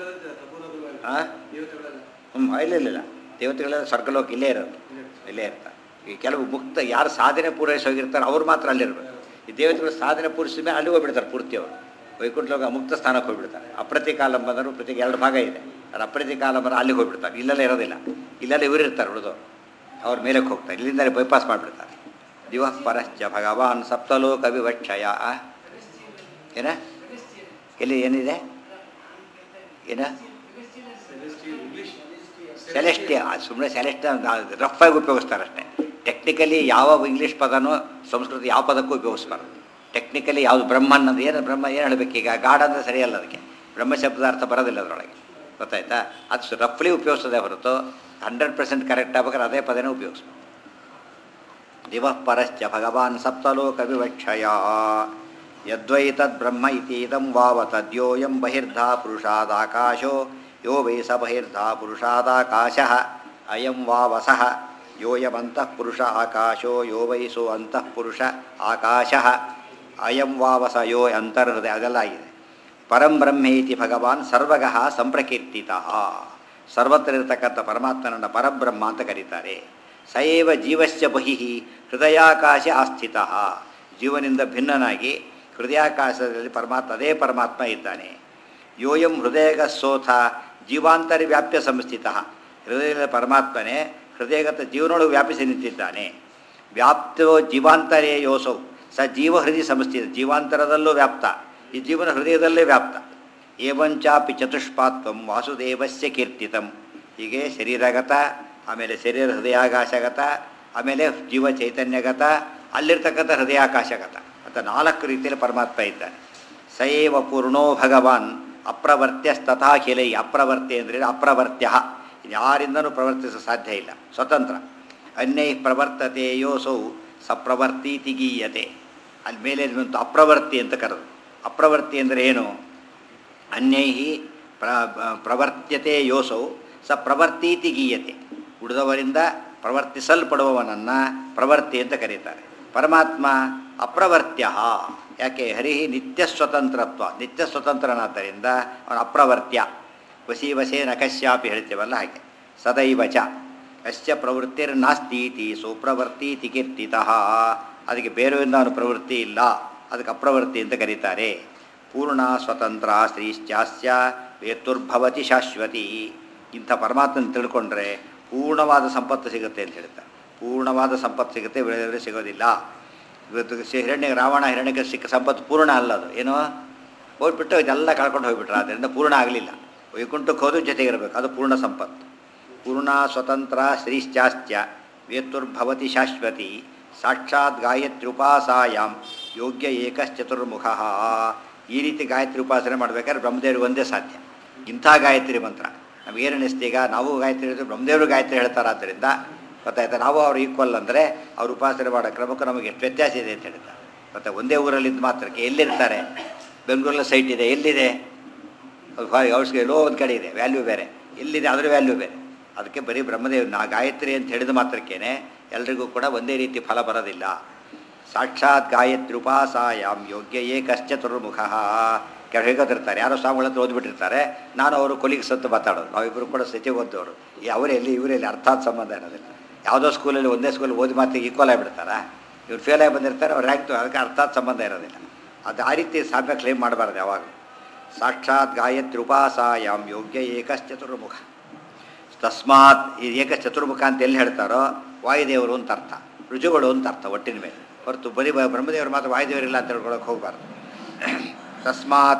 ಹಾಂ ಹ್ಞೂ ಇಲ್ಲ ಇಲ್ಲ ಇಲ್ಲ ದೇವತೆಗಳೆಲ್ಲ ಸ್ವರ್ಗಲೋಕ ಇಲ್ಲೇ ಇರೋದು ಇಲ್ಲೇ ಇರ್ತಾರೆ ಈ ಕೆಲವು ಮುಕ್ತ ಯಾರು ಸಾಧನೆ ಪೂರೈಸಿ ಹೋಗಿರ್ತಾರೆ ಅವ್ರು ಮಾತ್ರ ಅಲ್ಲಿರ್ಬೇಕು ಈ ದೇವತೆಗಳು ಸಾಧನೆ ಪೂರೈಸಿದ ಮೇಲೆ ಅಲ್ಲಿ ಹೋಗ್ಬಿಡ್ತಾರೆ ಪೂರ್ತಿ ಅವರು ವೈಕುಂಠ ಲೋಕ ಮುಕ್ತ ಸ್ಥಾನಕ್ಕೆ ಹೋಗ್ಬಿಡ್ತಾರೆ ಅಪ್ರತಿ ಕಾಲಂ ಬಂದರು ಪ್ರತಿ ಎರಡು ಭಾಗ ಇದೆ ಅದು ಅಪ್ರತಿ ಕಾಲಂ ಬಂದ್ರೆ ಅಲ್ಲಿಗೆ ಹೋಗ್ಬಿಡ್ತಾರೆ ಇಲ್ಲೆಲ್ಲ ಇರೋದಿಲ್ಲ ಇಲ್ಲೆಲ್ಲ ಇವರು ಇರ್ತಾರೆ ಉಳಿದವರು ಅವ್ರ ಮೇಲಕ್ಕೆ ಹೋಗ್ತಾರೆ ಇಲ್ಲಿಂದಲೇ ಬೈಪಾಸ್ ಮಾಡಿಬಿಡ್ತಾರೆ ದಿವಃ ಪರಶ್ಚ ಭಗವಾನ್ ಸಪ್ತಲೋಕ ವಿವಕ್ಷಯ ಏನ ಎಲ್ಲಿ ಏನಿದೆ ಏನ ಸೆಲೆಸ್ಟಿಯ ಸುಮ್ಮನೆ ಸೆಲೆಸ್ಟಿಯ ರಫ್ ಆಗಿ ಉಪಯೋಗಿಸ್ತಾರೆ ಅಷ್ಟೇ ಟೆಕ್ನಿಕಲಿ ಯಾವ ಇಂಗ್ಲೀಷ್ ಪದನೂ ಸಂಸ್ಕೃತ ಯಾವ ಪದಕ್ಕೂ ಉಪಯೋಗಿಸ್ಬಾರ್ದು ಟೆಕ್ನಿಕಲಿ ಯಾವುದು ಬ್ರಹ್ಮನ್ ಅನ್ನೋದು ಏನು ಬ್ರಹ್ಮ ಏನು ಹೇಳಬೇಕೀಗ ಗಾಡ್ ಅಂದರೆ ಸರಿಯಲ್ಲ ಅದಕ್ಕೆ ಬ್ರಹ್ಮ ಶಬ್ದದ ಅರ್ಥ ಬರೋದಿಲ್ಲ ಅದರೊಳಗೆ ಗೊತ್ತಾಯ್ತಾ ಅದು ರಫ್ಲಿ ಉಪಯೋಗಿಸೋದೇ ಹೊರತು ಹಂಡ್ರೆಡ್ ಪರ್ಸೆಂಟ್ ಕರೆಕ್ಟ್ ಆಗ್ಬೇಕಾದ್ರೆ ಅದೇ ಪದನೇ ಉಪಯೋಗಿಸ್ಬೇಕು ದಿವಃ ಪರಶ್ಚ ಭಗವಾನ್ ಸಪ್ತಲೋಕ ವಿವಕ್ಷಯ ಯದ್ವೈ ತದ್ಬ್ರಹ್ಮ ಇತೀದಂ ವಾವ ತದ್ಯೋಯಂ ಬಹಿರ್ಧಾ ಪುರುಷಾದಾಕಾಶೋ ಯೋ ವೈ ಸ ಬಹಿರ್ಧಾ ಪುರುಷಾದಾಕಾಶ ಅಯಂ ವಾವಸಃ ಯೋಯಮಂತಃ ಪುರುಷ ಆಕಾಶೋ ಯೋ ವೈ ಸೋ ಅಂತಃ ಪುರುಷ ಆಕಾಶ ಅಯಂ ವಾವಸ ಯೋ ಅಂತರ್ಹೃದಯ ಅದೆಲ್ಲ ಆಗಿದೆ ಪರಂ ಬ್ರಹ್ಮೇತಿ ಭಗವಾನ್ ಸರ್ವಗಃ ಸಂಪ್ರಕೀರ್ತಿತ ಸರ್ವತ್ರ ಇರತಕ್ಕಂಥ ಪರಮಾತ್ಮನನ್ನು ಪರಬ್ರಹ್ಮ ಅಂತ ಕರೀತಾರೆ ಸಯೇವ ಜೀವಶ್ಚ ಬಹಿ ಹೃದಯಾಕಾಶ ಆಸ್ಥಿತ ಜೀವನಿಂದ ಭಿನ್ನನಾಗಿ ಹೃದಯಾಕಾಶದಲ್ಲಿ ಪರಮಾತ್ಮ ಅದೇ ಪರಮಾತ್ಮ ಇದ್ದಾನೆ ಯೋಯಂ ಹೃದಯಗ ಸೋಥ ಜೀವಾಂತರಿ ವ್ಯಾಪ್ಯ ಸಂಸ್ಥಿತ ಹೃದಯದ ಪರಮಾತ್ಮನೇ ಹೃದಯಗತ ಜೀವನೊಳಗೆ ವ್ಯಾಪಿಸಿ ನಿಂತಿದ್ದಾನೆ ವ್ಯಾಪ್ತೋ ಜೀವಾಂತರೇ ಯೋಸೌ ಸ ಜೀವ ಹೃದಯ ಸಂಸ್ಥಿತ ಜೀವಾಂತರದಲ್ಲೂ ವ್ಯಾಪ್ತ ಈ ಜೀವನ ಹೃದಯದಲ್ಲೇ ವ್ಯಾಪ್ತ ಏವಂಚಾಪಿ ಚತುಷ್ಪಾತ್ವಂ ವಾಸುದೇವಸ್ಯ ಕೀರ್ತಿತಂ ಹೀಗೆ ಶರೀರಗತ ಆಮೇಲೆ ಶರೀರ ಹೃದಯಾಕಾಶಗತ ಆಮೇಲೆ ಜೀವ ಚೈತನ್ಯಗತ ಅಲ್ಲಿರ್ತಕ್ಕಂಥ ಹೃದಯಾಕಾಶಗತ ಅಂತ ನಾಲ್ಕು ರೀತಿಯಲ್ಲಿ ಪರಮಾತ್ಮ ಇದ್ದಾನೆ ಸಯೇವ ಪೂರ್ಣೋ ಭಗವಾನ್ ಅಪ್ರವರ್ತ್ಯಸ್ತಥಾಖಿಲೈ ಅಪ್ರವರ್ತ್ಯ ಅಂದರೆ ಅಪ್ರವರ್ತ್ಯ ಯಾರಿಂದನೂ ಪ್ರವರ್ತಿಸಲು ಸಾಧ್ಯ ಇಲ್ಲ ಸ್ವತಂತ್ರ ಅನ್ಯೈ ಪ್ರವರ್ತತೆ ಯೋಸೌ ಸಪ್ರವರ್ತೀತಿ ಗೀಯತೆ ಅಲ್ಲಿ ಮೇಲೆ ಬಂತು ಅಪ್ರವರ್ತಿ ಅಂತ ಕರೆದು ಅಪ್ರವರ್ತಿ ಅಂದರೆ ಏನು ಅನ್ಯೈ ಪ್ರ ಪ್ರವರ್ತ್ಯತೆ ಯೋಸೌ ಸ ಪ್ರವರ್ತೀತಿ ಗೀಯತೆ ಉಳಿದವರಿಂದ ಪ್ರವರ್ತಿಸಲ್ಪಡುವವನನ್ನು ಪ್ರವರ್ತಿ ಅಂತ ಕರೀತಾರೆ ಪರಮಾತ್ಮ ಅಪ್ರವರ್ತ್ಯ ಯಾಕೆ ಹರಿ ನಿತ್ಯ ಸ್ವತಂತ್ರತ್ವ ನಿತ್ಯ ಸ್ವತಂತ್ರನಾದ್ದರಿಂದ ಅವನು ಅಪ್ರವರ್ತ್ಯ ವಸಿ ವಸೇ ನಕಶ್ಯಾಪಿ ಹೇಳ್ತೇವಲ್ಲ ಹಾಗೆ ಸದೈವ ಚ ಅಶ್ಯ ಪ್ರವೃತ್ತಿರ್ನಾಸ್ತೀತಿ ಸುಪ್ರವರ್ತೀತಿ ಕೀರ್ತಿತಃ ಅದಕ್ಕೆ ಬೇರೆಯಿಂದ ಅವನು ಪ್ರವೃತ್ತಿ ಇಲ್ಲ ಅದಕ್ಕೆ ಅಪ್ರವೃತ್ತಿ ಅಂತ ಕರೀತಾರೆ ಪೂರ್ಣ ಸ್ವತಂತ್ರ ಶ್ರೀಶ್ಚಾಸ್ಯ ವೇತುರ್ಭವತಿ ಶಾಶ್ವತಿ ಇಂಥ ಪರಮಾತ್ಮನ ತಿಳ್ಕೊಂಡ್ರೆ ಪೂರ್ಣವಾದ ಸಂಪತ್ತು ಸಿಗುತ್ತೆ ಅಂತ ಹೇಳ್ತಾರೆ ಪೂರ್ಣವಾದ ಸಂಪತ್ತು ಸಿಗುತ್ತೆ ಬೇರೆ ಸಿಗೋದಿಲ್ಲ ಇವತ್ತು ಸಿ- ಹಿರಣ್ಯ ರಾವಣ ಹಿರಣ್ಯಕ್ಕೆ ಸಿಕ್ಕ ಸಂಪತ್ತು ಪೂರ್ಣ ಅಲ್ಲ ಅದು ಏನೋ ಹೋಗ್ಬಿಟ್ಟು ಇದೆಲ್ಲ ಕಳ್ಕೊಂಡು ಹೋಗ್ಬಿಟ್ರು ಆದ್ದರಿಂದ ಪೂರ್ಣ ಆಗಲಿಲ್ಲ ವೈಕುಂಠಕ್ಕೆ ಹೋದ್ರೂ ಜೊತೆಗಿರಬೇಕು ಅದು ಪೂರ್ಣ ಸಂಪತ್ತು ಪೂರ್ಣ ಸ್ವತಂತ್ರ ಶ್ರೀಶ್ಚಾಸ್ತ್ಯ ವೇತುರ್ಭವತಿ ಶಾಶ್ವತಿ ಸಾಕ್ಷಾತ್ ಗಾಯತ್ರ್ಯುಪಾಸಾಯಾಮ್ ಯೋಗ್ಯ ಏಕಶ್ಚತುರ್ಮುಖ ಈ ರೀತಿ ಗಾಯತ್ರಿ ಉಪಾಸನೆ ಮಾಡಬೇಕಾದ್ರೆ ಬ್ರಹ್ಮದೇವರು ಒಂದೇ ಸಾಧ್ಯ ಇಂಥ ಗಾಯತ್ರಿ ಮಂತ್ರ ನಮಗೇನು ಅನಿಸ್ತು ಈಗ ನಾವು ಗಾಯತ್ರಿ ಹೇಳಿದ್ರೆ ಬ್ರಹ್ಮದೇವರು ಗಾಯತ್ರಿ ಹೇಳ್ತಾರೆ ಆದ್ದರಿಂದ ಗೊತ್ತಾಯ್ತಾ ನಾವು ಅವ್ರು ಈಕ್ವಲ್ ಅಂದರೆ ಅವ್ರು ಉಪಾಸನೆ ಮಾಡೋ ಕ್ರಮಕ್ಕೂ ನಮಗೆ ಎಷ್ಟು ವ್ಯತ್ಯಾಸ ಇದೆ ಅಂತ ಹೇಳ್ತಾರೆ ಮತ್ತು ಒಂದೇ ಊರಲ್ಲಿದ್ದ ಮಾತ್ರಕ್ಕೆ ಎಲ್ಲಿರ್ತಾರೆ ಬೆಂಗಳೂರಲ್ಲಿ ಸೈಟ್ ಇದೆ ಎಲ್ಲಿದೆ ಔಟ್ಸ್ಗೆ ಎಲ್ಲೋ ಒಂದು ಕಡೆ ಇದೆ ವ್ಯಾಲ್ಯೂ ಬೇರೆ ಎಲ್ಲಿದೆ ಅದರ ವ್ಯಾಲ್ಯೂ ಬೇರೆ ಅದಕ್ಕೆ ಬರೀ ಬ್ರಹ್ಮದೇವ್ ನಾ ಗಾಯತ್ರಿ ಅಂತ ಹೇಳಿದ ಮಾತ್ರಕ್ಕೇನೆ ಎಲ್ರಿಗೂ ಕೂಡ ಒಂದೇ ರೀತಿ ಫಲ ಬರೋದಿಲ್ಲ ಸಾಕ್ಷಾತ್ ಗಾಯತ್ರಿ ಉಪಾಸಾಯಾಮ್ ಯೋಗ್ಯ ಏಕಶ್ಚತುರ್ಮುಖ ಕೆಲವು ಹೇಗೋದಿರ್ತಾರೆ ಯಾರೋ ಸ್ವಾಮಿಗಳ ಹತ್ರ ಓದ್ಬಿಟ್ಟಿರ್ತಾರೆ ನಾನು ಅವರು ಕೊಲಿಗೆ ಸತ್ತು ಮಾತಾಡೋದು ನಾವಿಬ್ಬರು ಕೂಡ ಸ್ಥಿತಿ ಓದೋರು ಈ ಅವರೆಲ್ಲಿ ಇವರೆಲ್ಲಿ ಅರ್ಥಾತ್ ಸಂಬಂಧ ಇರೋದಿಲ್ಲ ಯಾವುದೋ ಸ್ಕೂಲಲ್ಲಿ ಒಂದೇ ಸ್ಕೂಲ್ ಓದಿ ಮಾತಿಗೆ ಈಕ್ವಲ್ ಆಗಿಬಿಡ್ತಾರಾ ಇವ್ರು ಫೇಲ್ ಆಗಿ ಬಂದಿರ್ತಾರೆ ಅವ್ರು ರ್ಯಾಂಕ್ ಅದಕ್ಕೆ ಅರ್ಥಾತ್ ಸಂಬಂಧ ಇರೋದಿಲ್ಲ ಅದು ಆ ರೀತಿ ಸಾಮ್ಯ ಕ್ಲೇಮ್ ಮಾಡಬಾರ್ದು ಯಾವಾಗ ಸಾಕ್ಷಾತ್ ಗಾಯತ್ರಿ ಉಪಾಸಾಯಾಮ್ ಯೋಗ್ಯ ಏಕಶ್ಚತುರ್ಮುಖ ತಸ್ಮಾತ್ ಈ ಏಕಶ್ಚತುರ್ಮುಖ ಅಂತ ಎಲ್ಲಿ ಹೇಳ್ತಾರೋ ವಾಯುದೇವರು ಅಂತ ಅರ್ಥ ರುಜುಗಳು ಅಂತ ಅರ್ಥ ಒಟ್ಟಿನ ಮೇಲೆ ಹೊರತು ಬರೀ ಬ- ಬ್ರಹ್ಮದೇವರು ಮಾತ್ರ ವಾಯುದೇವರಿಲ್ಲ ಅಂತ ಹೇಳ್ಕೊಳಕ್ಕೆ ಹೋಗಬಾರ್ದು ತಸ್ಮಾತ್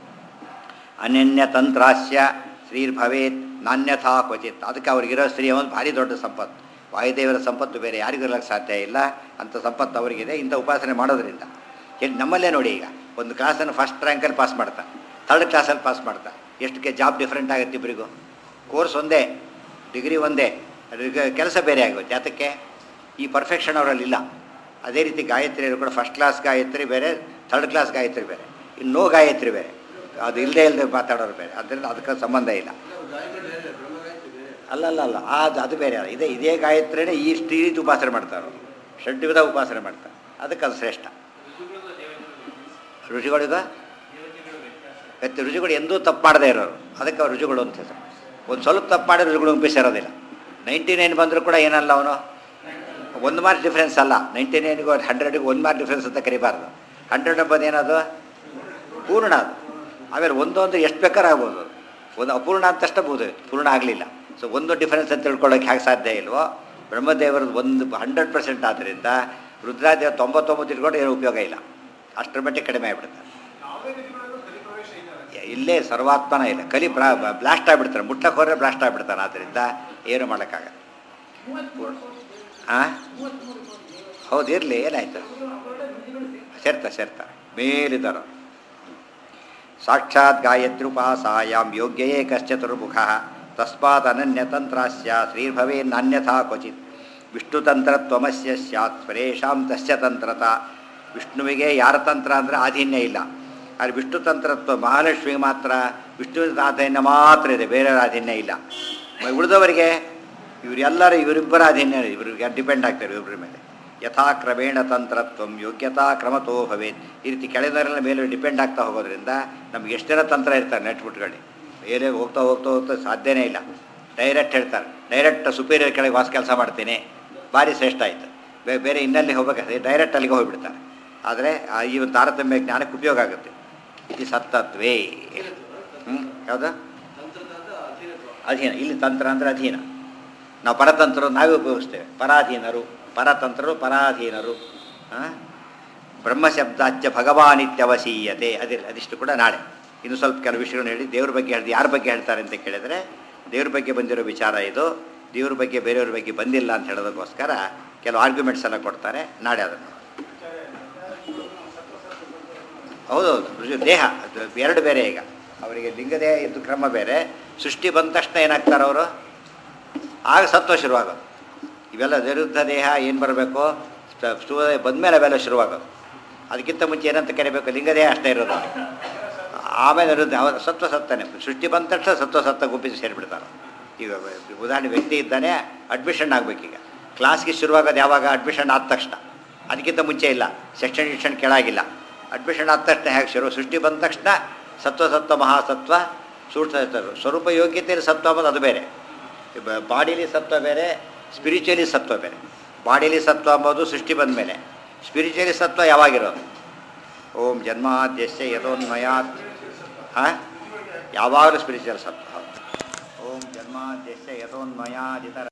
ಅನನ್ಯ ತಂತ್ರಾಸ್ಯ ಶ್ರೀರ್ಭವೇತ್ ನಾನ್ಯಥಾ ಕ್ವಚಿತ್ ಅದಕ್ಕೆ ಅವ್ರಿಗಿರೋ ಸ್ತ್ರೀ ಒಂದು ಭಾರಿ ದೊಡ್ಡ ಸಂಪತ್ತು ವಾಯುದೇವರ ಸಂಪತ್ತು ಬೇರೆ ಯಾರಿಗೂ ಇರಲಿಕ್ಕೆ ಸಾಧ್ಯ ಇಲ್ಲ ಅಂಥ ಸಂಪತ್ತು ಅವರಿಗಿದೆ ಇಂಥ ಉಪಾಸನೆ ಮಾಡೋದ್ರಿಂದ ಹೇಳಿ ನಮ್ಮಲ್ಲೇ ನೋಡಿ ಈಗ ಒಂದು ಕ್ಲಾಸನ್ನು ಫಸ್ಟ್ ರ್ಯಾಂಕಲ್ಲಿ ಪಾಸ್ ಮಾಡ್ತಾ ಥರ್ಡ್ ಕ್ಲಾಸಲ್ಲಿ ಪಾಸ್ ಮಾಡ್ತಾ ಎಷ್ಟಕ್ಕೆ ಜಾಬ್ ಡಿಫ್ರೆಂಟ್ ಆಗುತ್ತೆ ಇಬ್ಬರಿಗೂ ಕೋರ್ಸ್ ಒಂದೇ ಡಿಗ್ರಿ ಒಂದೇ ಅದ್ರಿಗೆ ಕೆಲಸ ಬೇರೆ ಆಗುತ್ತೆ ಯಾತಕ್ಕೆ ಈ ಪರ್ಫೆಕ್ಷನ್ ಅವರಲ್ಲಿ ಇಲ್ಲ ಅದೇ ರೀತಿ ಗಾಯತ್ರಿಯರು ಕೂಡ ಫಸ್ಟ್ ಕ್ಲಾಸ್ ಗಾಯತ್ರಿ ಬೇರೆ ಥರ್ಡ್ ಕ್ಲಾಸ್ ಗಾಯತ್ರಿ ಬೇರೆ ಇನ್ನು ನೋ ಗಾಯತ್ರಿ ಬೇರೆ ಅದು ಇಲ್ಲದೆ ಇಲ್ಲದೆ ಮಾತಾಡೋರು ಬೇರೆ ಅದರಿಂದ ಅದಕ್ಕೆ ಸಂಬಂಧ ಇಲ್ಲ ಅಲ್ಲಲ್ಲ ಅಲ್ಲ ಅದು ಅದು ಬೇರೆ ಅಲ್ಲ ಇದೇ ಇದೇ ಗಾಯತ್ರಿನೇ ಈ ಈ ರೀತಿ ಉಪಾಸನೆ ಮಾಡ್ತಾರೆ ಅವರು ಷಡ್ವಿಧ ಉಪಾಸನೆ ಮಾಡ್ತಾರೆ ಅದಕ್ಕೆ ಅದು ಶ್ರೇಷ್ಠ ಋಷಿಗಳಿಗ ವ್ಯಕ್ತಿ ರುಚಿಗಳು ಎಂದೂ ತಪ್ಪು ಮಾಡದೇ ಇರೋರು ಅದಕ್ಕೆ ಅವ್ರು ರುಚಿಗಳು ಅಂತ ಹೆಸರು ಒಂದು ಸ್ವಲ್ಪ ತಪ್ಪು ಮಾಡಿ ರುಚಿಗಳು ಸೇರೋದಿಲ್ಲ ನೈಂಟಿ ನೈನ್ ಬಂದರೂ ಕೂಡ ಏನಲ್ಲ ಅವನು ಒಂದು ಮಾರ್ಕ್ ಡಿಫ್ರೆನ್ಸ್ ಅಲ್ಲ ನೈಂಟಿ ನೈನ್ಗೂ ಹಂಡ್ರೆಡ್ಗೆ ಒಂದು ಮಾರ್ಕ್ ಡಿಫ್ರೆನ್ಸ್ ಅಂತ ಕರಿಬಾರ್ದು ಹಂಡ್ರೆಡ್ ಎಂಬುದು ಏನದು ಪೂರ್ಣ ಅದು ಆಮೇಲೆ ಒಂದು ಅಂದರೆ ಎಷ್ಟು ಬೇಕಾದ್ರೆ ಆಗ್ಬೋದು ಒಂದು ಅಪೂರ್ಣ ಅಂತಷ್ಟೇ ಬೋದು ಪೂರ್ಣ ಆಗಲಿಲ್ಲ ಸೊ ಒಂದು ಡಿಫರೆನ್ಸ್ ಅಂತ ತಿಳ್ಕೊಳ್ಳೋಕೆ ಹೇಗೆ ಸಾಧ್ಯ ಇಲ್ವೋ ಬ್ರಹ್ಮದೇವರದ್ದು ಒಂದು ಹಂಡ್ರೆಡ್ ಪರ್ಸೆಂಟ್ ಆದ್ದರಿಂದ ರುದ್ರಾದೇವ ತೊಂಬತ್ತೊಂಬತ್ತು ಇಟ್ಕೊಂಡು ಏನು ಉಪಯೋಗ ಇಲ್ಲ ಅಷ್ಟರ ಮಟ್ಟಿಗೆ ಕಡಿಮೆ ಆಗಿಬಿಡುತ್ತೆ ಇಲ್ಲೇ ಸರ್ವಾತ್ಮನ ಇಲ್ಲ ಕಲಿ ಬ್ಲಾಸ್ಟ್ ಆಗಿಬಿಡ್ತಾರೆ ಮುಟ್ಲಕ್ಕೆ ಹೋದ್ರೆ ಬ್ಲಾಸ್ಟ್ ಆಗಿಬಿಡ್ತಾನೆ ಆದ್ದರಿಂದ ಏನು ಮಾಡೋಕ್ಕಾಗಲ್ಲ ಹಾಂ ಹೌದು ಇರಲಿ ಏನಾಯ್ತು ಸೇರ್ತಾ ಸೇರ್ತಾ ಮೇಲಿದ್ದಾರ ಸಾಕ್ಷಾತ್ ಗಾಯತ್ರುಪಾಸಾಯಾಮ್ ಯೋಗ್ಯಯೇ ಕಶ್ಚತುರ್ಮುಖ ತಸ್ಮಾತ್ ಅನನ್ಯತಂತ್ರಾಸ್ಯ ಶ್ರೀರ್ಭವೇ ನಾನ್ಯಥಾ ಕ್ವಚಿತ್ ವಿಷ್ಣುತಂತ್ರತ್ವಮಸ್ಯ ಸ್ಯಾತ್ ಸ್ವರೇಶಾಂ ತಸ್ಯ ತಂತ್ರತ ವಿಷ್ಣುವಿಗೆ ಯಾರ ತಂತ್ರ ಅಂದರೆ ಆಧೀನ್ಯ ಇಲ್ಲ ಆದರೆ ವಿಷ್ಣು ತಂತ್ರತ್ವ ಮಹಾಲಕ್ಷ್ಮಿಗೆ ಮಾತ್ರ ವಿಷ್ಣುವಿನ ಆಧೀನ್ಯ ಮಾತ್ರ ಇದೆ ಬೇರೆ ಆಧೀನ್ಯ ಇಲ್ಲ ಮ- ಉಳಿದವರಿಗೆ ಇವರೆಲ್ಲರೂ ಇವರಿಬ್ಬರ ಅಧೀನ್ಯ ಇವರಿಗೆ ಡಿಪೆಂಡ್ ಆಗ್ತಾರೆ ಇವ್ರ ಮೇಲೆ ಯಥಾಕ್ರಮೇಣ ತಂತ್ರತ್ವ ಯೋಗ್ಯತಾ ಕ್ರಮತೋ ಭವೇತ್ ಈ ರೀತಿ ಕೆಳದವರೆಲ್ಲ ಮೇಲೆ ಡಿಪೆಂಡ್ ಆಗ್ತಾ ಹೋಗೋದ್ರಿಂದ ನಮ್ಗೆ ಎಷ್ಟು ಜನ ತಂತ್ರ ಇರ್ತಾರೆ ನೆಟ್ಬಿಟ್ಕೊಳ್ಳಿ ಮೇಲೆ ಹೋಗ್ತಾ ಹೋಗ್ತಾ ಹೋಗ್ತಾ ಸಾಧ್ಯನೇ ಇಲ್ಲ ಡೈರೆಕ್ಟ್ ಹೇಳ್ತಾರೆ ಡೈರೆಕ್ಟ್ ಸುಪೀರಿಯರ್ ಕೆಳಗೆ ವಾಸ ಕೆಲಸ ಮಾಡ್ತೀನಿ ಭಾರಿ ಶ್ರೇಷ್ಠ ಆಯಿತು ಬೇ ಬೇರೆ ಇನ್ನಲ್ಲಿ ಹೋಗ್ಬೇಕಾದ್ರೆ ಡೈರೆಕ್ಟ್ ಅಲ್ಲಿಗೆ ಹೋಗ್ಬಿಡ್ತಾರೆ ಆದರೆ ಆ ಈ ಒಂದು ತಾರತಮ್ಯ ಜ್ಞಾನಕ್ಕೆ ಉಪಯೋಗ ಆಗುತ್ತೆ ಇದು ಸತ್ತತ್ವೇ ಹ್ಞೂ ಯಾವುದು ಅಧೀನ ಇಲ್ಲಿ ತಂತ್ರ ಅಂದರೆ ಅಧೀನ ನಾವು ಪರತಂತ್ರರು ನಾವೇ ಉಪಯೋಗಿಸ್ತೇವೆ ಪರಾಧೀನರು ಪರತಂತ್ರರು ಪರಾಧೀನರು ಆ? ಬ್ರಹ್ಮಶಬ್ದಾಚ್ಯ ಭಗವಾನಿತ್ಯವಸೀಯತೆ ಅದಿರ ಅದಿಷ್ಟು ಕೂಡ ನಾಳೆ ಇನ್ನು ಸ್ವಲ್ಪ ಕೆಲವು ವಿಷಯಗಳನ್ನ ಹೇಳಿ ದೇವ್ರ ಬಗ್ಗೆ ಹೇಳಿದ ಯಾರ ಬಗ್ಗೆ ಹೇಳ್ತಾರೆ ಅಂತ ಕೇಳಿದರೆ ದೇವ್ರ ಬಗ್ಗೆ ಬಂದಿರೋ ವಿಚಾರ ಇದು ದೇವ್ರ ಬಗ್ಗೆ ಬೇರೆಯವ್ರ ಬಗ್ಗೆ ಬಂದಿಲ್ಲ ಅಂತ ಹೇಳೋದಕ್ಕೋಸ್ಕರ ಕೆಲವು ಆರ್ಗ್ಯುಮೆಂಟ್ಸ್ ಎಲ್ಲ ಕೊಡ್ತಾರೆ ನಾಳೆ ಅದನ್ನು ಹೌದೌದು ರುಜು ದೇಹ ಅದು ಎರಡು ಬೇರೆ ಈಗ ಅವರಿಗೆ ಲಿಂಗದೇ ಇದ್ದು ಕ್ರಮ ಬೇರೆ ಸೃಷ್ಟಿ ಬಂದ ತಕ್ಷಣ ಏನಾಗ್ತಾರೆ ಅವರು ಆಗ ಸತ್ವ ಶುರುವಾಗೋದು ಇವೆಲ್ಲ ವಿರುದ್ಧ ದೇಹ ಏನು ಬರಬೇಕು ಸ್ಥೂಲ ಬಂದಮೇಲೆ ಅವೆಲ್ಲ ಶುರುವಾಗೋದು ಅದಕ್ಕಿಂತ ಮುಂಚೆ ಏನಂತ ಕರಿಬೇಕು ಲಿಂಗದೇಹ ಅಷ್ಟೇ ಇರೋದು ಆಮೇಲೆ ವಿರುದ್ಧ ಅವರ ಸತ್ವ ಸತ್ತನೆ ಸೃಷ್ಟಿ ಬಂದ ತಕ್ಷಣ ಸತ್ವ ಸತ್ತ ಗುಂಪಿಗೆ ಸೇರಿಬಿಡ್ತಾರೆ ಈಗ ಉದಾಹರಣೆ ವ್ಯಕ್ತಿ ಇದ್ದಾನೆ ಅಡ್ಮಿಷನ್ ಆಗಬೇಕೀಗ ಕ್ಲಾಸ್ಗೆ ಶುರುವಾಗೋದು ಯಾವಾಗ ಅಡ್ಮಿಷನ್ ಆದ ತಕ್ಷಣ ಅದಕ್ಕಿಂತ ಮುಂಚೆ ಇಲ್ಲ ಸೆಕ್ಷನ್ ಗಿಕ್ಷನ್ ಕೆಳಗಿಲ್ಲ ಅಡ್ಮಿಷನ್ ಆದ ತಕ್ಷಣ ಹೇಗೆ ಶುರು ಸೃಷ್ಟಿ ಬಂದ ತಕ್ಷಣ ಸತ್ವ ಸತ್ವ ಮಹಾಸತ್ವ ಸೂಕ್ಷ್ಮ ಸ್ವರೂಪ ಯೋಗ್ಯತೆಯಲ್ಲಿ ಸತ್ವ ಅನ್ನೋದು ಅದು ಬೇರೆ ಬಾಡಿಲಿ ಸತ್ವ ಬೇರೆ ಸ್ಪಿರಿಚುವಲಿ ಸತ್ವ ಬೇರೆ ಬಾಡಿಲಿ ಸತ್ವ ಅಂಬೋದು ಸೃಷ್ಟಿ ಬಂದ ಮೇಲೆ ಸ್ಪಿರಿಚುವಲಿ ಸತ್ವ ಯಾವಾಗಿರೋದು ಓಂ ಜನ್ಮಾದ್ಯಸ್ಯ ಯಥೋನ್ಮಯಾತ್ ಹಾಂ ಯಾವಾಗಲೂ ಸ್ಪಿರಿಚುವಲ್ ಸತ್ವ ಹೌದು. ಓಂ ಜನ್ಮಾದ್ಯಸ್ಯ ಯಥೋನ್ಮಯಾದಿತರ